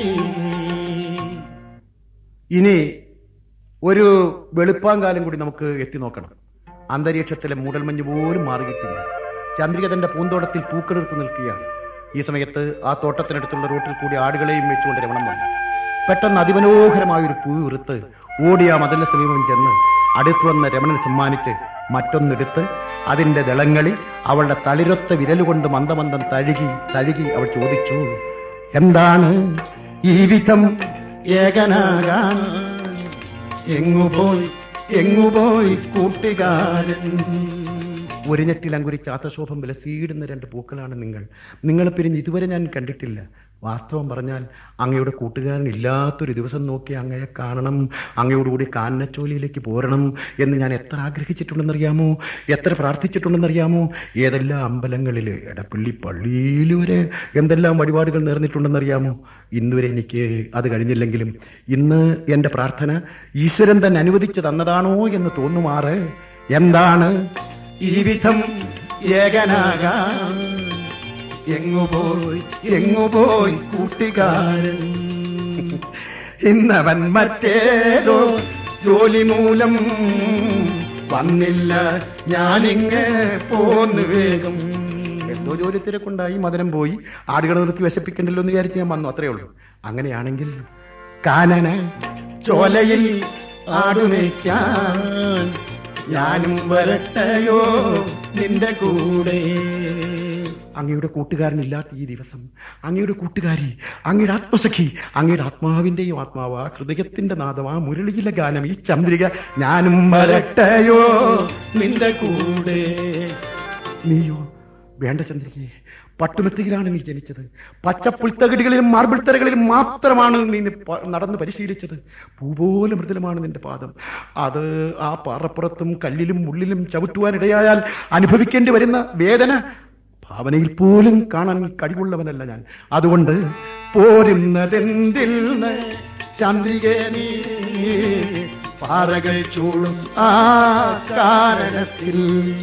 ഇനി ഒരു വെളുപ്പാങ്കാലം കൂടി നമുക്ക് എത്തി നോക്കണം അന്തരീക്ഷത്തിലെ മൂടൽമഞ്ഞ് പോലും മാറിയിട്ടില്ല ചന്ദ്രിക തന്റെ പൂന്തോട്ടത്തിൽ പൂക്കളെടുത്ത് നിൽക്കുകയാണ് ഈ സമയത്ത് ആ തോട്ടത്തിനടുത്തുള്ള റൂട്ടിൽ കൂടി ആടുകളെയും വെച്ചുകൊണ്ട് രമണം വന്നു പെട്ടെന്ന് അതിമനോഹരമായ ഒരു പൂ ഉറുത്ത് ഓടി ആ മതിലിന് സമീപം ചെന്ന് അടുത്തു വന്ന രമണൻ സമ്മാനിച്ച് മറ്റൊന്നെടുത്ത് അതിന്റെ ദളങ്ങളിൽ അവളുടെ തളിരൊത്ത വിരലുകൊണ്ട് മന്ദമന്ദം തഴുകി തഴുകി അവൾ ചോദിച്ചു എന്താണ് ഈ വിധം ഏകനാകാൻ എങ്ങുപോയി എങ്ങുപോയി കൂട്ടുകാരൻ ഒരു ഞെട്ടിൽ അങ്കുരിച്ച് ആത്തശോഭം വിലസീടുന്ന രണ്ട് പൂക്കളാണ് നിങ്ങൾ നിങ്ങളെ പിരിഞ്ഞ് ഇതുവരെ ഞാൻ കണ്ടിട്ടില്ല വാസ്തവം പറഞ്ഞാൽ അങ്ങയുടെ കൂട്ടുകാരൻ ഇല്ലാത്തൊരു ദിവസം നോക്കി അങ്ങയെ കാണണം അങ്ങയോടുകൂടി കാന്നച്ചോലിയിലേക്ക് പോരണം എന്ന് ഞാൻ എത്ര ആഗ്രഹിച്ചിട്ടുണ്ടെന്നറിയാമോ എത്ര പ്രാർത്ഥിച്ചിട്ടുണ്ടെന്നറിയാമോ ഏതെല്ലാം അമ്പലങ്ങളിൽ എടപ്പള്ളി പള്ളിയിൽ വരെ എന്തെല്ലാം വഴിപാടുകൾ നേർന്നിട്ടുണ്ടെന്നറിയാമോ ഇന്നുവരെ എനിക്ക് അത് കഴിഞ്ഞില്ലെങ്കിലും ഇന്ന് എൻ്റെ പ്രാർത്ഥന ഈശ്വരൻ തന്നെ അനുവദിച്ചു തന്നതാണോ എന്ന് തോന്നുമാറ് എന്താണ് ഈ വിധം ഏകനാകാൻ എങ്ങുപോയി എങ്ങുപോയി കൂട്ടുകാരൻ ഇന്നവൻ മറ്റേതോ ജോലി മൂലം വന്നില്ല ഞാനിങ്ങ് പോന്നു വേഗം എന്തോ ജോലി തിരക്കുണ്ടായി മദനം പോയി ആടുകളെ നിർത്തി വിശപ്പിക്കണ്ടല്ലോ എന്ന് വിചാരിച്ച് ഞാൻ വന്നു അത്രേ ഉള്ളൂ അങ്ങനെയാണെങ്കിൽ കാനന ചോലയിൽ ആടുമേക്കാൻ ഞാനും വരട്ടയോ നിന്റെ കൂടെ അങ്ങയുടെ കൂട്ടുകാരനില്ലാത്ത ഈ ദിവസം അങ്ങയുടെ കൂട്ടുകാരി അങ്ങയുടെ ആത്മസഖി അങ്ങയുടെ ആത്മാവിന്റെയും ആത്മാവ് ആ ഹൃദയത്തിന്റെ നാദം ആ മുരളിയിലെ ഗാനം ഈ ചന്ദ്രിക ഞാനും വരട്ടയോ നിന്റെ കൂടെ നീയോ വേണ്ട ചന്ദ്രികയെ പട്ടുമെത്തയിലാണ് നീ ജനിച്ചത് പച്ചപ്പുൽത്തകടികളിലും മാർബിൾ തറകളിലും മാത്രമാണ് നീ നി- പ- നടന്ന് പരിശീലിച്ചത് പൂപോലെ മൃദുലമാണ് നിന്റെ പാദം അത് ആ പാറപ്പുറത്തും കല്ലിലും മുള്ളിലും ചവിട്ടുവാനിടയായാൽ അനുഭവിക്കേണ്ടി വരുന്ന വേദന ഭാവനയിൽ പോലും കാണാൻ കഴിവുള്ളവനല്ല ഞാൻ അതുകൊണ്ട് പോരുന്നതെന്തിൽ ചന്ദ്രിക നീ പാറകൾ ചൂടും ആ കാരണത്തിൽ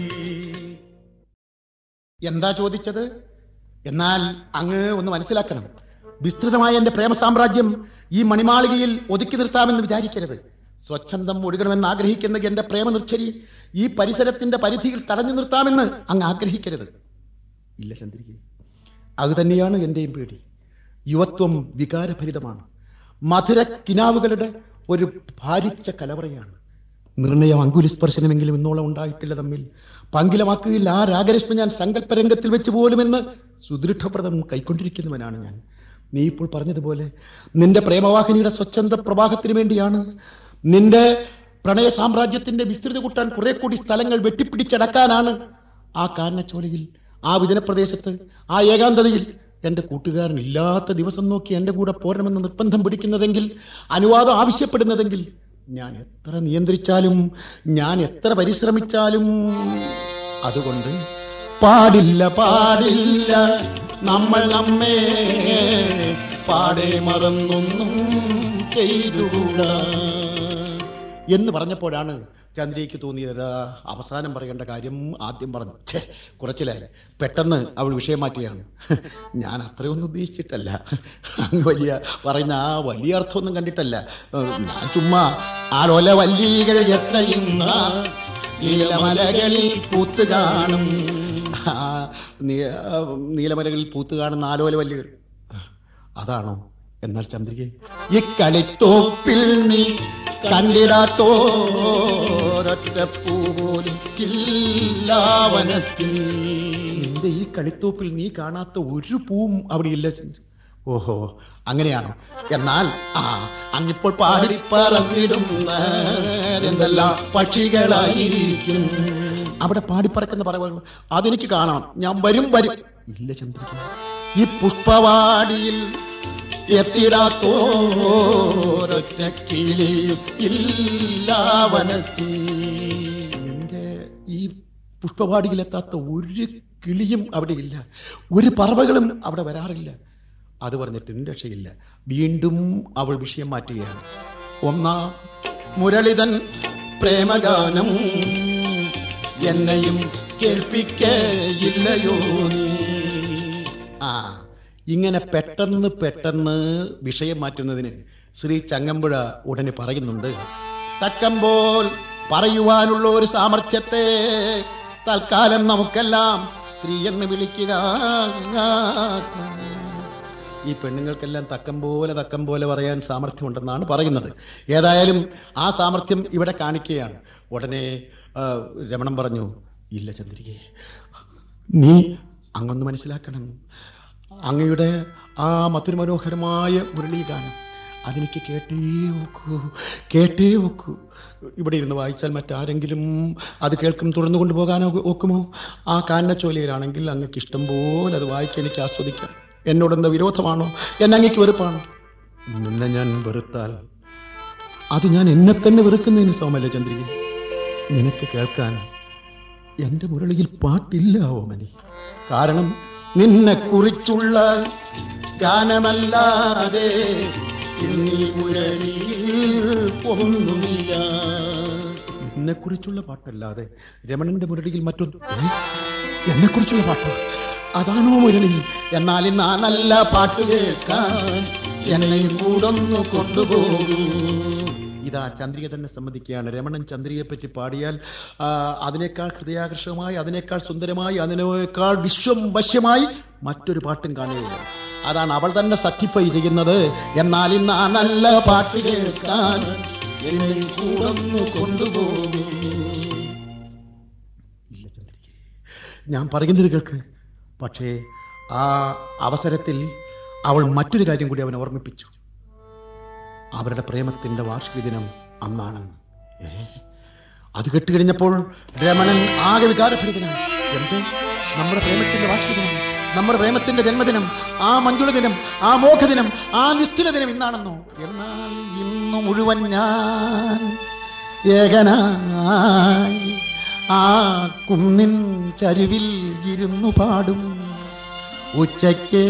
എന്താ ചോദിച്ചത് എന്നാൽ അങ്ങ് ഒന്ന് മനസ്സിലാക്കണം വിസ്തൃതമായ എന്റെ പ്രേമ സാമ്രാജ്യം ഈ മണിമാളികയിൽ ഒതുക്കി നിർത്താമെന്ന് വിചാരിക്കരുത് സ്വച്ഛന്തം ഒഴുകണമെന്ന് ആഗ്രഹിക്കുന്ന എന്റെ പ്രേമ നിർച്ചരി ഈ പരിസരത്തിന്റെ പരിധിയിൽ തടഞ്ഞു നിർത്താമെന്ന് അങ്ങ് ആഗ്രഹിക്കരുത് ഇല്ല ചന്ദ്രികെ അത് തന്നെയാണ് എന്റെയും പേടി യുവത്വം വികാരഭരിതമാണ് മധുര കിനാവുകളുടെ ഒരു ഭാരിച്ച കലവറയാണ് നിർണയം അങ്കുലിസ്പർശനമെങ്കിലും ഇന്നോളം ഉണ്ടായിട്ടില്ല തമ്മിൽ പങ്കിലമാക്കുകയിൽ ആ രാഗരശ്മി ഞാൻ സങ്കല്പരംഗത്തിൽ വെച്ച് പോലുമെന്ന് സുദൃഢപ്രദം കൈക്കൊണ്ടിരിക്കുന്നവനാണ് ഞാൻ നീ ഇപ്പോൾ പറഞ്ഞതുപോലെ നിന്റെ പ്രേമവാഹിനിയുടെ സ്വച്ഛന്ത പ്രവാഹത്തിന് വേണ്ടിയാണ് നിന്റെ പ്രണയ സാമ്രാജ്യത്തിന്റെ വിസ്തൃതി കൂട്ടാൻ കുറെ കൂടി സ്ഥലങ്ങൾ വെട്ടിപ്പിടിച്ചടക്കാനാണ് ആ കാരണച്ചോലയിൽ ആ വിജനപ്രദേശത്ത് ആ ഏകാന്തതയിൽ എന്റെ കൂട്ടുകാരൻ ഇല്ലാത്ത ദിവസം നോക്കി എന്റെ കൂടെ പോരണമെന്ന് നിർബന്ധം പിടിക്കുന്നതെങ്കിൽ അനുവാദം ആവശ്യപ്പെടുന്നതെങ്കിൽ ഞാൻ എത്ര നിയന്ത്രിച്ചാലും ഞാൻ എത്ര പരിശ്രമിച്ചാലും അതുകൊണ്ട് പാടില്ല പാടില്ല നമ്മൾ നമ്മെ പാടെ മറന്നൊന്നും ചെയ്തുകൂടാ എന്ന് പറഞ്ഞപ്പോഴാണ് ചന്ദ്രയ്ക്ക് തോന്നിയത് "ആ, അവസാനം പറയേണ്ട കാര്യം ആദ്യം പറഞ്ഞു ഛേ കുറച്ചിലായി പെട്ടെന്ന് അവൾ വിഷയം മാറ്റിയാണ് ഞാൻ അത്രയൊന്നും ഉദ്ദേശിച്ചിട്ടല്ല അങ്ങ് വലിയ പറയുന്ന ആ വലിയ അർത്ഥമൊന്നും കണ്ടിട്ടല്ല ഏഹ്, ഞാൻ ചുമ്മാ ആലോല വല്ലികൾ എത്രയും നീലമലകളിൽ പൂത്ത് കാണും ആ, നീ- ആ, നീലമലകളിൽ പൂത്ത് കാണുന്ന ആലോല വല്ലികൾ അതാണോ എന്നാൽ ചന്ദ്രിക ഈ കളിത്തോപ്പിൽ നീ കണ്ടിടാത്തോരൊറ്റ പൂ പോലും ഇല്ലാവനത്തിൽ നിന്റെ ഈ കളിത്തോപ്പിൽ നീ കാണാത്ത ഒരു പൂവും അവിടെ ഇല്ല ചന്ദ്ര ഓഹോ അങ്ങനെയാണോ എന്നാൽ ആ അങ്ങിപ്പോൾ പാടി പറന്നിടുന്ന എന്തെല്ലാം പക്ഷികളായിരിക്കും അവിടെ പാടിപ്പറക്കുന്ന പറവകൾ അതെനിക്ക് കാണണം ഞാൻ വരും വരും ഇല്ല ചന്ദ്രിക ഈ പുഷ്പവാടിയിൽ എത്തിടാത്തോരൊറ്റ കിളിയും ഇല്ലാവനത്തിൽ നിന്റെ ഈ പുഷ്പവാടിയിലെത്താത്ത ഒരു കിളിയും അവിടെ ഇല്ല ഒരു പറവകളും അവിടെ വരാറില്ല അത് പറഞ്ഞിട്ടും രക്ഷയില്ല വീണ്ടും അവൾ വിഷയം മാറ്റുകയാണ് ഒന്നാം മുരളിതൻ പ്രേമഗാനം എന്നെയും കേൾപ്പിക്കയില്ലയോ നീ ആ ഇങ്ങനെ പെട്ടെന്ന് പെട്ടെന്ന് വിഷയം മാറ്റുന്നതിന് ശ്രീ ചങ്ങമ്പുഴ ഉടനെ പറയുന്നുണ്ട് തക്കമ്പോൾ പറയുവാനുള്ള ഒരു സാമർഥ്യത്തെ തൽക്കാലം നമുക്കെല്ലാം സ്ത്രീ എന്ന് വിളിക്കുക ഈ പെണ്ണുങ്ങൾക്കെല്ലാം തക്കം പോലെ തക്കം പോലെ പറയാൻ സാമർഥ്യമുണ്ടെന്നാണ് പറയുന്നത് ഏതായാലും ആ സാമർഥ്യം ഇവിടെ കാണിക്കുകയാണ് ഉടനെ ആ, രമണൻ പറഞ്ഞു ഇല്ല ചന്ദ്രികയെ നീ അങ്ങൊന്ന് മനസ്സിലാക്കണം അങ്ങയുടെ ആ മധുരമനോഹരമായ മുരളീഗാനം അതെനിക്ക് കേട്ടേ നോക്കൂ കേട്ടേ നോക്കൂ ഇവിടെ ഇരുന്ന് വായിച്ചാൽ മറ്റാരെങ്കിലും അത് കേൾക്കും തുറന്നു കൊണ്ടുപോകാനോ ഒക്കുമോ ആ കാനച്ചോലയിലാണെങ്കിൽ അങ്ങക്ക് ഇഷ്ടം പോലെ അത് വായിക്കാൻ എനിക്ക് ആസ്വദിക്കാം എന്നോടെന്താ വിരോധമാണോ എന്നെ അങ്ങക്ക് വെറുപ്പാണോ നിന്നെ ഞാൻ വെറുത്താൽ അത് ഞാൻ എന്നെ തന്നെ വെറുക്കുന്നതിന് സമമല്ലേ ചന്ദ്രിക നിനക്ക് കേൾക്കാൻ എന്റെ മുരളിയിൽ പാട്ടില്ല ഓമനി കാരണം നിന്നെ കുറിച്ചുള്ള ഗാനമല്ലാതെ ഇന്നീ മുരളിയിൽ ഒന്നുമില്ല നിന്നെ കുറിച്ചുള്ള പാട്ടല്ലാതെ രമണന്റെ മുരളിയിൽ മറ്റൊന്നും എന്നെ കുറിച്ചുള്ള പാട്ട് അതാണോ മുരളി എന്നാൽ ഇന്ന് ആ നല്ല പാട്ട് കേൾക്കാൻ എന്നെ കൂടൊന്നു കൊണ്ടുപോകൂ ഇതാ ചന്ദ്രിക തന്നെ സമ്മതിക്കുകയാണ് രമണൻ ചന്ദ്രികയെ പറ്റി പാടിയാൽ ആ, അതിനേക്കാൾ ഹൃദയാകർഷകമായി അതിനേക്കാൾ സുന്ദരമായി അതിനേക്കാൾ വിശ്വം വശ്യമായി മറ്റൊരു പാട്ടും കാണുകയില്ല അതാണ് അവൾ തന്നെ സർട്ടിഫൈ ചെയ്യുന്നത് എന്നാൽ ഇന്ന് ആ നല്ല പാട്ട് കേൾക്കാൻ എന്നെ കൂടൊന്നു കൊണ്ടുപോകും ഇല്ല ചന്ദ്രിക ഞാൻ പറയുന്നത് കേൾക്ക് പക്ഷേ ആ അവസരത്തിൽ അവൾ മറ്റൊരു കാര്യം കൂടി അവനെ ഓർമ്മിപ്പിച്ചു അവരുടെ പ്രേമത്തിന്റെ വാർഷിക ദിനം അന്നാണ് ഏ അത് കേട്ടുകഴിഞ്ഞപ്പോൾ രമണൻ ആകെ വികാരഭരിതനായി എന്ത് നമ്മുടെ പ്രേമത്തിന്റെ വാർഷിക ദിനം നമ്മുടെ പ്രേമത്തിന്റെ ജന്മദിനം ആ മഞ്ജുള ദിനം ആ മോഖദിനം ആ നിശ്ചല ദിനം ഇന്നാണെന്നോ എന്നാൽ ഇന്നു മുഴുവൻ ഞാൻ ഏകനായി ആ കുന്നിൻ ചരുവിൽ ഇരുന്നു പാടും ഉച്ചയ്ക്ക്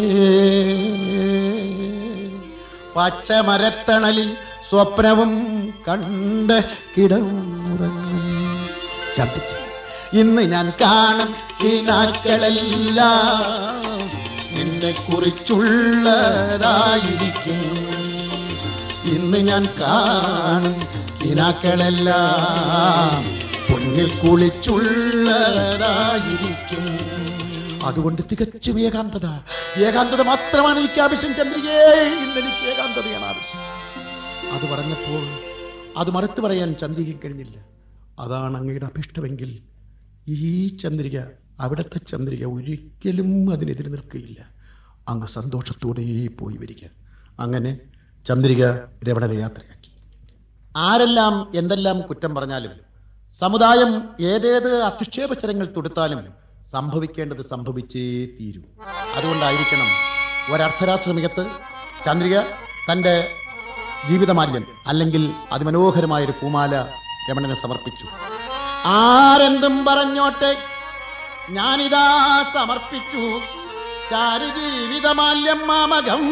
പച്ചമരത്തണലിൽ സ്വപ്നവും കണ്ട് കിടന്നുറങ്ങും ചർദ്ദിച്ച് ഇന്ന് ഞാൻ കാണും കിനാക്കളെല്ലാം നിന്നെ കുറിച്ചുള്ളതായിരിക്കും ഇന്ന് ഞാൻ കാണും കിനാക്കളെല്ലാം പൊന്നിൽ കുളിച്ചുള്ളതായിരിക്കും അതുകൊണ്ട് തികച്ചും ഏകാന്തത ഏകാന്തത മാത്രമാണ് എനിക്ക് ആവശ്യം ചന്ദ്രികേ ഇന്ന് എനിക്ക് ഏകാന്തതയാണ് ആവശ്യം അത് പറഞ്ഞപ്പോൾ അത് മറുത്തു പറയാൻ ചന്ദ്രികയും കഴിഞ്ഞില്ല അതാണ് അങ്ങയുടെ അഭിഷ്ടമെങ്കിൽ ഈ ചന്ദ്രിക അവിടുത്തെ ചന്ദ്രിക ഒരിക്കലും അതിനെതിരെ നിൽക്കുകയില്ല അങ്ങ് സന്തോഷത്തോടെ പോയി വരിക അങ്ങനെ ചന്ദ്രിക രമണനെ യാത്രയാക്കി ആരെല്ലാം എന്തെല്ലാം കുറ്റം പറഞ്ഞാലും സമുദായം ഏതേത് അധിക്ഷേപചരങ്ങൾ തൊടുത്താലും സംഭവിക്കേണ്ടത് സംഭവിച്ചേ തീരൂ അതുകൊണ്ടായിരിക്കണം ഒരർദ്ധരാഷ്ട്രമികത്ത് ചന്ദ്രിക തന്റെ ജീവിതമാല്യം അല്ലെങ്കിൽ അതിമനോഹരമായൊരു പൂമാല രമണന് സമർപ്പിച്ചു ആരെന്തും പറഞ്ഞോട്ടെ ഞാനിതാ സമർപ്പിച്ചു ചാരു ജീവിതമാല്യം മാമകം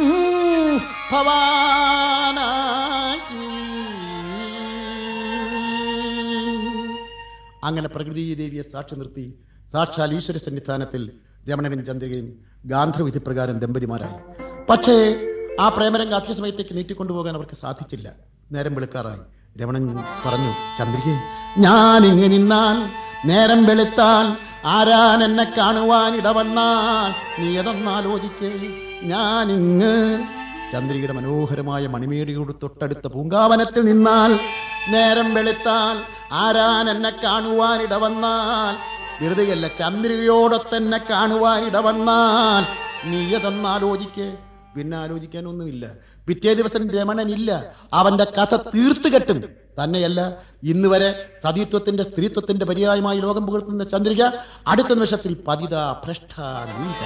ഭവാനായി അങ്ങനെ പ്രകൃതി ദേവിയെ സാക്ഷി നിർത്തി സാക്ഷാൽ ഈശ്വര സന്നിധാനത്തിൽ രമണനും ചന്ദ്രികയും ഗാന്ധർവിധി പ്രകാരം ദമ്പതിമാരായി പക്ഷേ ആ പ്രേമരംഗ അധിക സമയത്തേക്ക് നീട്ടിക്കൊണ്ടുപോകാൻ അവർക്ക് സാധിച്ചില്ല നേരം വെളുക്കാറായി രമണൻ പറഞ്ഞു ചന്ദ്രികെ ഞാൻ ഇങ്ങ് നിന്നാൽ നേരം വെളുത്താൽ ആരാൻ എന്നെ കാണുവാൻ ഇടവന്നാൽ നീ അതൊന്നാലോചിക്ക് ഞാൻ ഇങ്ങ് ചന്ദ്രികയുടെ മനോഹരമായ മണിമേടിയോട് തൊട്ടടുത്ത പൂങ്കാവനത്തിൽ നിന്നാൽ നേരം വെളുത്താൽ ആരാൻ എന്നെ കാണുവാൻ ഇടവന്നാൽ വെറുതെയല്ല ചന്ദ്രികയോടൊത്തെന്നെ കാണുവാൻ ഇടവന്നാൽ നീ അതൊന്നാലോചിക്ക് പിന്നെ ആലോചിക്കാനൊന്നുമില്ല പിറ്റേ ദിവസം രമണനില്ല അവന്റെ കഥ തീർത്തു കെട്ടും തന്നെയല്ല ഇന്ന് വരെ സതീത്വത്തിന്റെ സ്ത്രീത്വത്തിന്റെ പര്യായമായി ലോകം പുകഴ്ത്തുന്ന ചന്ദ്രിക അടുത്ത നിമിഷത്തിൽ പതിത ഭ്രഷ്ട നീച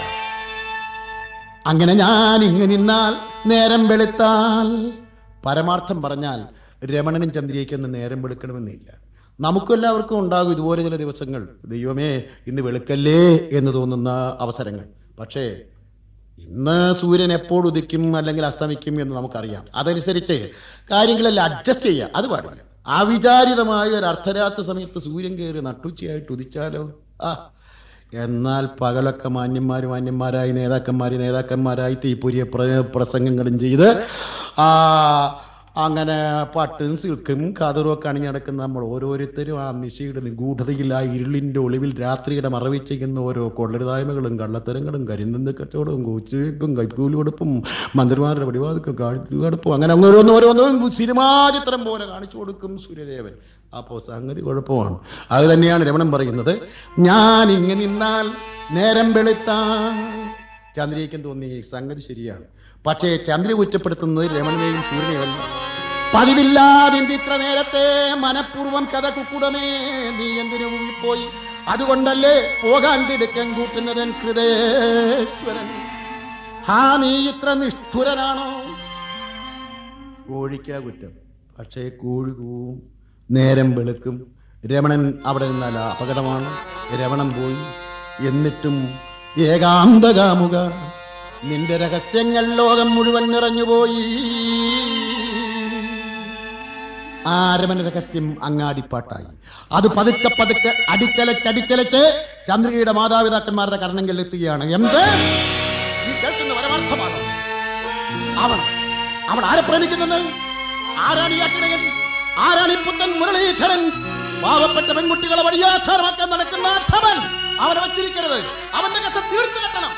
അങ്ങനെ ഞാൻ ഇങ്ങ് നിന്നാൽ നേരം വെളുത്താൽ പരമാർത്ഥം പറഞ്ഞാൽ രമണനും ചന്ദ്രികയ്ക്കൊന്നും നേരം വെളുക്കണമെന്നില്ല നമുക്കെല്ലാവർക്കും ഉണ്ടാകും ഇതുപോലെ ചില ദിവസങ്ങൾ ദൈവമേ ഇന്ന് വെളുക്കല്ലേ എന്ന് തോന്നുന്ന അവസരങ്ങൾ പക്ഷേ ഇന്ന് സൂര്യൻ എപ്പോൾ ഉദിക്കും അല്ലെങ്കിൽ അസ്തമിക്കും എന്ന് നമുക്കറിയാം അതനുസരിച്ച് കാര്യങ്ങളെല്ലാം അഡ്ജസ്റ്റ് ചെയ്യുക അത് പാടില്ല അവിചാരിതമായ ഒരു അർദ്ധരാത്രി സമയത്ത് സൂര്യൻ കയറി നട്ടുച്ചയായിട്ട് ഉദിച്ചാലോ ആ എന്നാൽ പകലൊക്കെ മാന്യന്മാര് മാന്യന്മാരായി നേതാക്കന്മാര് നേതാക്കന്മാരായി തീപ്പൊരിയ പ്ര- പ്രസംഗങ്ങളും ചെയ്ത് ആ അങ്ങനെ പട്ടും സിൽക്കും കതറും ഒക്കെ അണിഞ്ഞ് നടക്കുന്ന നമ്മൾ ഓരോരുത്തരും ആ നിശയുടെ നിഗൂഢതയിൽ ആ ഇരുളിന്റെ ഒളിവിൽ രാത്രിയുടെ മറവിൽ ചെയ്യുന്ന ഓരോ കൊള്ളരുതായ്മകളും കള്ളത്തരങ്ങളും കരിന്തന്റെ കച്ചവടവും കോച്ചുവയ്പ്പും കൈക്കൂലിയെടുപ്പും മന്ത്രിമാരുടെ വെടിവാദക്കും കാഴ്ചവെടുപ്പും അങ്ങനെ അങ്ങ് ഓരോന്ന് ഓരോന്നും സിനിമാ ചിത്രം പോലെ കാണിച്ചു കൊടുക്കും സൂര്യദേവൻ അപ്പോ സംഗതി കുഴപ്പമാണ് അത് തന്നെയാണ് രമണൻ പറയുന്നത് ഞാൻ ഇങ്ങനെ നിന്നാൽ നേരം വെളുത്താൻ ചന്ദ്രയ്ക്കും തോന്നി ഈ സംഗതി ശരിയാണ് പക്ഷേ ചന്ദ്ര കുറ്റപ്പെടുത്തുന്നത് രമണനെയും സൂര്യനെയല്ല പതിവില്ലാതെ ഇത്ര നേരത്തെ മനഃപൂർവ്വം കഥ കുക്കുടമേ നീ എന്തിനു പോയി അതുകൊണ്ടല്ലേ പോകാൻ തിടുക്കം കൂട്ടുന്നതൻ ഹൃദയേശ്വരൻ ഹാ നീ ഇത്ര നിഷ്ഠുരനാണോ കോഴിക്കാ കുറ്റം പക്ഷേ കോഴി കൂവും നേരം വെളുക്കും രമണൻ അവിടെ നിന്നല്ല അപകടമാണ് രമണൻ പോയി എന്നിട്ടും ഏകാന്തകാമുക നിന്റെ രഹസ്യങ്ങൾ ലോകം മുഴുവൻ നിറഞ്ഞുപോയി ആ രമണ രഹസ്യം അങ്ങാടിപ്പാട്ടായി അത് പതുക്കെ പതുക്കെ അടിച്ചലച്ചടിച്ചലച്ച് ചന്ദ്രികയുടെ മാതാപിതാക്കന്മാരുടെ കർണങ്ങളിൽ എത്തുകയാണ് എന്ത് ഈ കേൾക്കുന്ന പരമാർത്ഥമാണ് അവൻ അവൻ ആരെ പ്രേമിക്കുന്നത് ആരാണ് ഈ അക്ഷരയൻ ആരാണ് ഈ പുത്തൻ മുരളീധരൻ പാവപ്പെട്ട പെൺകുട്ടികളെ വഴിയാധാരമാക്കാൻ നടക്കുന്ന അധമൻ അവനെ വച്ചിരിക്കരുത് അവന്റെ കഥ തീർത്തു കെട്ടണം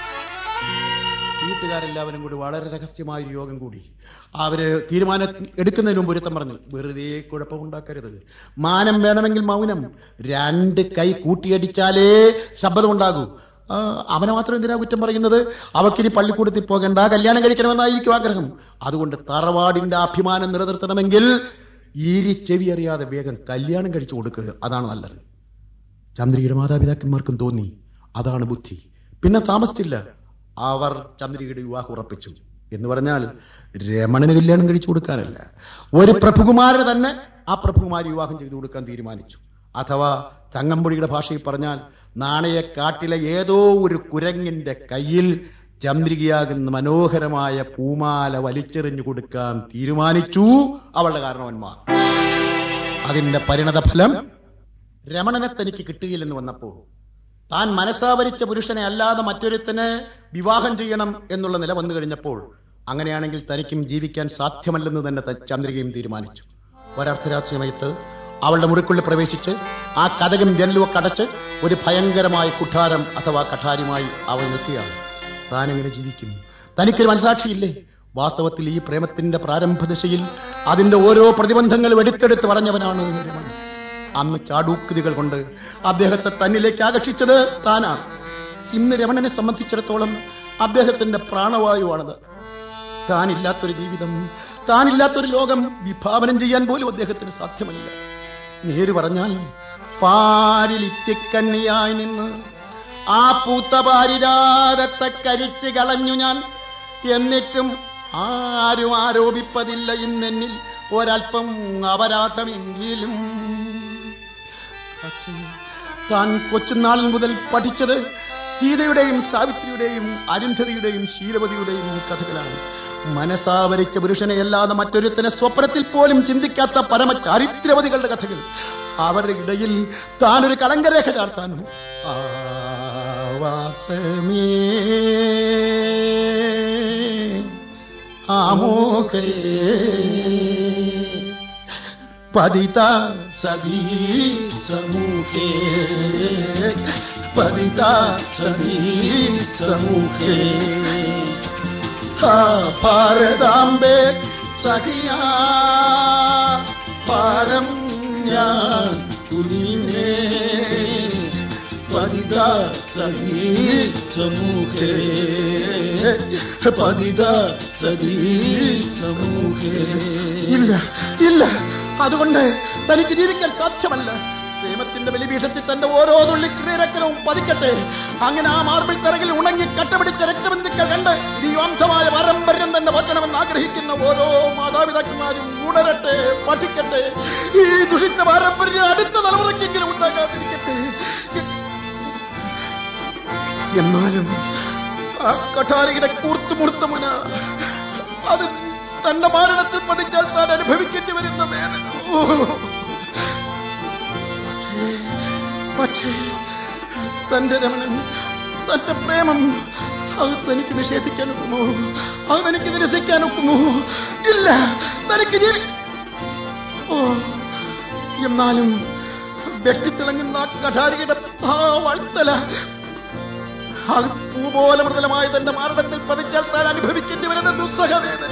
വീട്ടുകാരെല്ലാവരും കൂടി വളരെ രഹസ്യമായ ഒരു യോഗം കൂടി അവര് തീരുമാനം എടുക്കുന്നതിന് മുമ്പ് ഒരുത്തം പറഞ്ഞു വെറുതെ കുഴപ്പമുണ്ടാക്കരുത് മാനം വേണമെങ്കിൽ മൗനം രണ്ട് കൈ കൂട്ടിയടിച്ചാലേ ശബ്ദമുണ്ടാകൂ ആ, അവനെ മാത്രം എന്തിനാ കുറ്റം പറയുന്നത് അവക്കിനി പള്ളിക്കൂടത്തിൽ പോകേണ്ട കല്യാണം കഴിക്കണമെന്നായിരിക്കും ആഗ്രഹം അതുകൊണ്ട് തറവാടിന്റെ അഭിമാനം നിലനിർത്തണമെങ്കിൽ ഈരി ചെവി അറിയാതെ വേഗം കല്യാണം കഴിച്ചു കൊടുക്കുക അതാണ് നല്ലത് ചന്ദ്രികയുടെ മാതാപിതാക്കന്മാർക്കും തോന്നി അതാണ് ബുദ്ധി പിന്നെ താമസിച്ചില്ല അവർ ചന്ദ്രികയുടെ വിവാഹം ഉറപ്പിച്ചു എന്ന് പറഞ്ഞാൽ രമണന് കല്യാണം കഴിച്ചു കൊടുക്കാനല്ല ഒരു പ്രഭുകുമാരന് തന്നെ ആ പ്രഭുകുമാരി വിവാഹം ചെയ്തു കൊടുക്കാൻ തീരുമാനിച്ചു അഥവാ ചങ്ങമ്പുഴിയുടെ ഭാഷയിൽ പറഞ്ഞാൽ നാണയക്കാട്ടിലെ ഏതോ ഒരു കുരങ്ങിന്റെ കയ്യിൽ ചന്ദ്രികയാകുന്ന മനോഹരമായ പൂമാല വലിച്ചെറിഞ്ഞു കൊടുക്കാൻ തീരുമാനിച്ചു അവളുടെ കാരണവന്മാർ അതിന്റെ പരിണത ഫലം രമണനെ തനിക്ക് കിട്ടുകയില്ലെന്ന് വന്നപ്പോൾ താൻ മനസ്സാവരിച്ച പുരുഷനെ അല്ലാതെ മറ്റൊരുത്തന് വിവാഹം ചെയ്യണം എന്നുള്ള നില വന്നു കഴിഞ്ഞപ്പോൾ അങ്ങനെയാണെങ്കിൽ തനിക്കും ജീവിക്കാൻ സാധ്യമല്ലെന്ന് തന്നെ ത- ചന്ദ്രികയും തീരുമാനിച്ചു ഒരർദ്ധരാത്രി സമയത്ത് അവളുടെ മുറിക്കുള്ളിൽ പ്രവേശിച്ച് ആ കഥകം ജനലുവൊക്കെ അടച്ച് ഒരു ഭയങ്കരമായ കുഠാരം അഥവാ കഠാരിയുമായി അവൾ നിൽക്കുകയാണ് താൻ എങ്ങനെ ജീവിക്കും തനിക്കൊരു മനസാക്ഷിയില്ലേ വാസ്തവത്തിൽ ഈ പ്രേമത്തിന്റെ പ്രാരംഭദശയിൽ അതിന്റെ ഓരോ പ്രതിബന്ധങ്ങളും എടുത്തെടുത്ത് പറഞ്ഞവനാണ് രമണൻ അന്ന് ചാടൂക്കുതികൾ കൊണ്ട് അദ്ദേഹത്തെ തന്നിലേക്ക് ആകർഷിച്ചത് താനാണ് ഇന്ന് രമണനെ സംബന്ധിച്ചിടത്തോളം അദ്ദേഹത്തിന്റെ പ്രാണവായുവാണത് താനില്ലാത്തൊരു ജീവിതം താനില്ലാത്തൊരു ലോകം വിഭാവനം ചെയ്യാൻ പോലും അദ്ദേഹത്തിന് സാധ്യമല്ല നേര് പറഞ്ഞാൽ പാരിൽ ഇത്തിക്കന്നിയായി നിന്ന് ആ പൂത്ത പാരിജാതത്തെ കരിച്ചു കളഞ്ഞു ഞാൻ എന്നിട്ടും ആരും ആരോപിപ്പതില്ല ഇന്നെന്നിൽ ഒരൽപ്പം അപരാധമെങ്കിലും പക്ഷേ താൻ കൊച്ചുനാളിൽ മുതൽ പഠിച്ചത് സീതയുടെയും സാവിത്രിയുടെയും അരുന്ധതിയുടെയും ശീലവതിയുടെയും കഥകളാണ് മനസാവരിച്ച പുരുഷനെ അല്ലാതെ മറ്റൊരുത്തനെ സ്വപ്നത്തിൽ പോലും ചിന്തിക്കാത്ത പരമ ചാരിത്രവതികളുടെ കഥകൾ അവരുടെ ഇടയിൽ താനൊരു കളങ്കരേഖ ചാർത്താനും ആവാസമേ ആമോകേ പതിത സതീ സമൂഹേ പതിത സതീ സമൂഹേ ആ ഭാരതാംബേ സഖിയാ പാരം ഞാൻ കുലീനേ പതിത സതീ സമൂഹേ പതിത സതീ സമൂഹേ ഇല്ല ഇല്ല അതുകൊണ്ട് തനിക്ക് ജീവിക്കാൻ സാധ്യമല്ല പ്രേമത്തിന്റെ ബലിപീഠത്തിൽ തന്റെ ഓരോ തുള്ളി ക്രീരക്കലവും പതിക്കട്ടെ അങ്ങനെ ആ മാർബിൾ തറകിൽ ഉണങ്ങി കട്ടപിടിച്ച രക്തബന്ധുക്കൾ കണ്ട് ഇനി അന്ധമായ പാരമ്പര്യം തന്നെ വച്ചണമെന്ന് ആഗ്രഹിക്കുന്ന ഓരോ മാതാപിതാക്കന്മാരും ഉണരട്ടെ പഠിക്കട്ടെ ഈ ദുഷിച്ച പാരമ്പര്യം അടുത്ത തലമുറയ്ക്കെങ്കിലും ഉണ്ടാകാതിരിക്കട്ടെ എന്നാലും ആ കഠാരിയുടെ കൂർത്തുമുടുത്ത മുന അത് തന്റെ മാരണത്തിൽ പതിച്ചാൽ താൻ അനുഭവിക്കേണ്ടി വരുന്ന വേദന ഓ. പക്ഷേ പക്ഷേ തന്റെ രമണൻ തന്റെ പ്രേമം അത് തനിക്ക് നിഷേധിക്കാൻ ഒക്കുമോ അത് തനിക്ക് നിരസിക്കാൻ ഒക്കുമോ ഇല്ല തനിക്ക് ജീവി ഓ എന്നാലും വെട്ടിത്തിളങ്ങുന്ന ആ കഠാരിയുടെ ആ വഴുത്തല അത് പൂ പോലെ മൃദുലമായ തന്റെ മരണത്തിൽ പതിച്ചാൽ താൻ അനുഭവിക്കേണ്ടി വരുന്ന ദുസ്സഹവേദന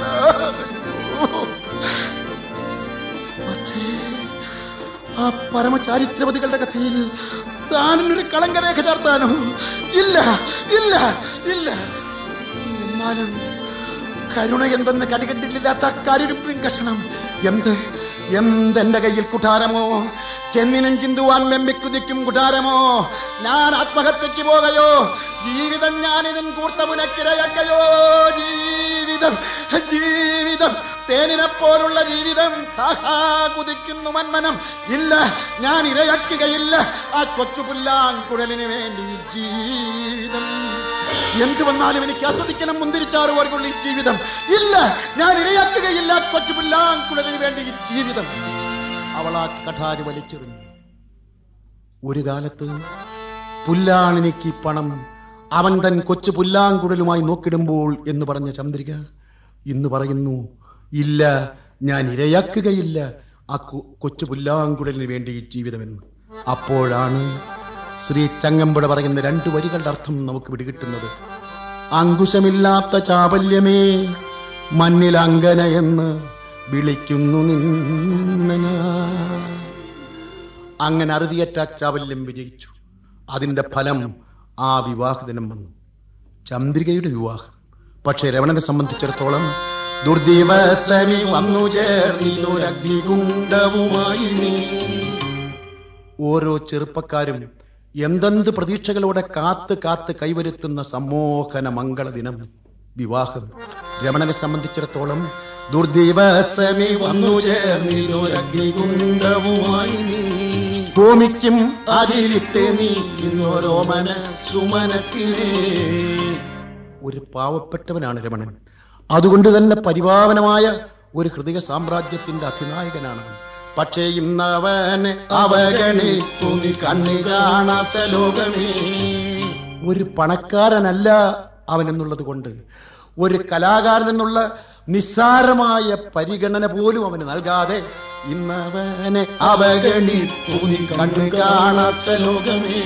പക്ഷേ ആ പരമചാരിത്രവതികളുടെ കഥയിൽ താനൊരു കളങ്കരേഖ ചേർത്താനോ ഇല്ല ഇല്ല ഇല്ല എന്നാലും കരുണ എന്തെന്ന് കടികെട്ടില്ലാത്ത കരുരുപ്പിൻ കഷണം എന്ത് എന്തെന്റെ കയ്യിൽ കുഠാരമോ ചെന്നിനും ചിന്തുവാൻ വെമ്പിക്കുതിക്കും കുഠാരമോ ഞാൻ ആത്മഹത്യക്ക് പോകയോ ജീവിതം ഞാനിതിൻ കൂർത്ത മുനക്കിരയക്കയോ ജീവിതം ജീവിതം തേനിനെ പോലുള്ള ജീവിതം ഹാഹാ കുതിക്കുന്നു മന്മനം ഇല്ല ഞാൻ ഇരയാക്കുകയില്ല ആ കൊച്ചു പുല്ലാങ്കുഴലിന് വേണ്ടി ജീവിതം എന്ത് വന്നാലും എനിക്ക് ആസ്വദിക്കണം മുന്തിരിച്ചാറ് പോലുള്ള ഈ ജീവിതം ഇല്ല ഞാൻ ഇരയാക്കുകയില്ല കൊച്ചു പുല്ലാങ്കുഴലിന് വേണ്ടി ഈ ജീവിതം അവൾ ആ കഠാരി വലിച്ചെറിഞ്ഞു ഒരു കാലത്ത് പുല്ലാണിനിക്ക് പണം അവൻ തൻ കൊച്ചു പുല്ലാങ്കുഴലുമായി നോക്കിടുമ്പോൾ എന്ന് പറഞ്ഞ ചന്ദ്രിക ഇന്ന് പറയുന്നു ഇല്ല ഞാൻ ഇരയാക്കുകയില്ല ആ കൊ- കൊച്ചു പുല്ലാങ്കുടലിന് വേണ്ടി ഈ ജീവിതമെന്ന് അപ്പോഴാണ് ശ്രീ ചങ്ങമ്പുഴ പറയുന്ന രണ്ട് വരികളുടെ അർത്ഥം നമുക്ക് പിടികിട്ടുന്നത് അങ്കുശമില്ലാത്ത ചാബല്യമേ മണ്ണിൽ അങ്കന എന്ന് വിളിക്കുന്നു നിന്നെ ഞാൻ. അങ്ങനെ അറുതിയറ്റ ചാബല്യം വിജയിച്ചു അതിന്റെ ഫലം ആ വിവാഹദിനം വന്നു ചന്ദ്രികയുടെ വിവാഹം പക്ഷേ രമണനെ സംബന്ധിച്ചിടത്തോളം ദുർദിവസമി വന്നു ചേർന്നിതൊരഗ്നികുണ്ടവുമായി നീ ഓരോ ചെറുപ്പക്കാരും എന്തെന്ത് പ്രതീക്ഷകളോടെ കാത്ത് കാത്ത് കൈവരുത്തുന്ന സമ്മോഹന മംഗളദിനം വിവാഹം രമണനെ സംബന്ധിച്ചിടത്തോളം ദുർദിവസമി വന്നു ചേർന്നിതൊരഗ്നികുണ്ടവുമായി നീ ഭൂമിക്കും അതിലിട്ട് നീ ഇന്നോരോ മനസ്സുമനത്തിലേ ഒരു പാവപ്പെട്ടവനാണ് രമണൻ അതുകൊണ്ട് തന്നെ പരിപാവനമായ ഒരു ഹൃദയ സാമ്രാജ്യത്തിന്റെ അധിനായകനാണ് പക്ഷേ ഇന്നവന് അവഗണിത്തു നീ കണ്ണു കാണാത്ത ലോകമേ ഒരു പണക്കാരനല്ല അവൻ എന്നുള്ളത് കൊണ്ട് ഒരു കലാകാരൻ എന്നുള്ള നിസ്സാരമായ പരിഗണന പോലും അവന് നൽകാതെ ഇന്നവനെ അവഗണിത്തു നീ കണ്ണു കാണാത്ത ലോകമേ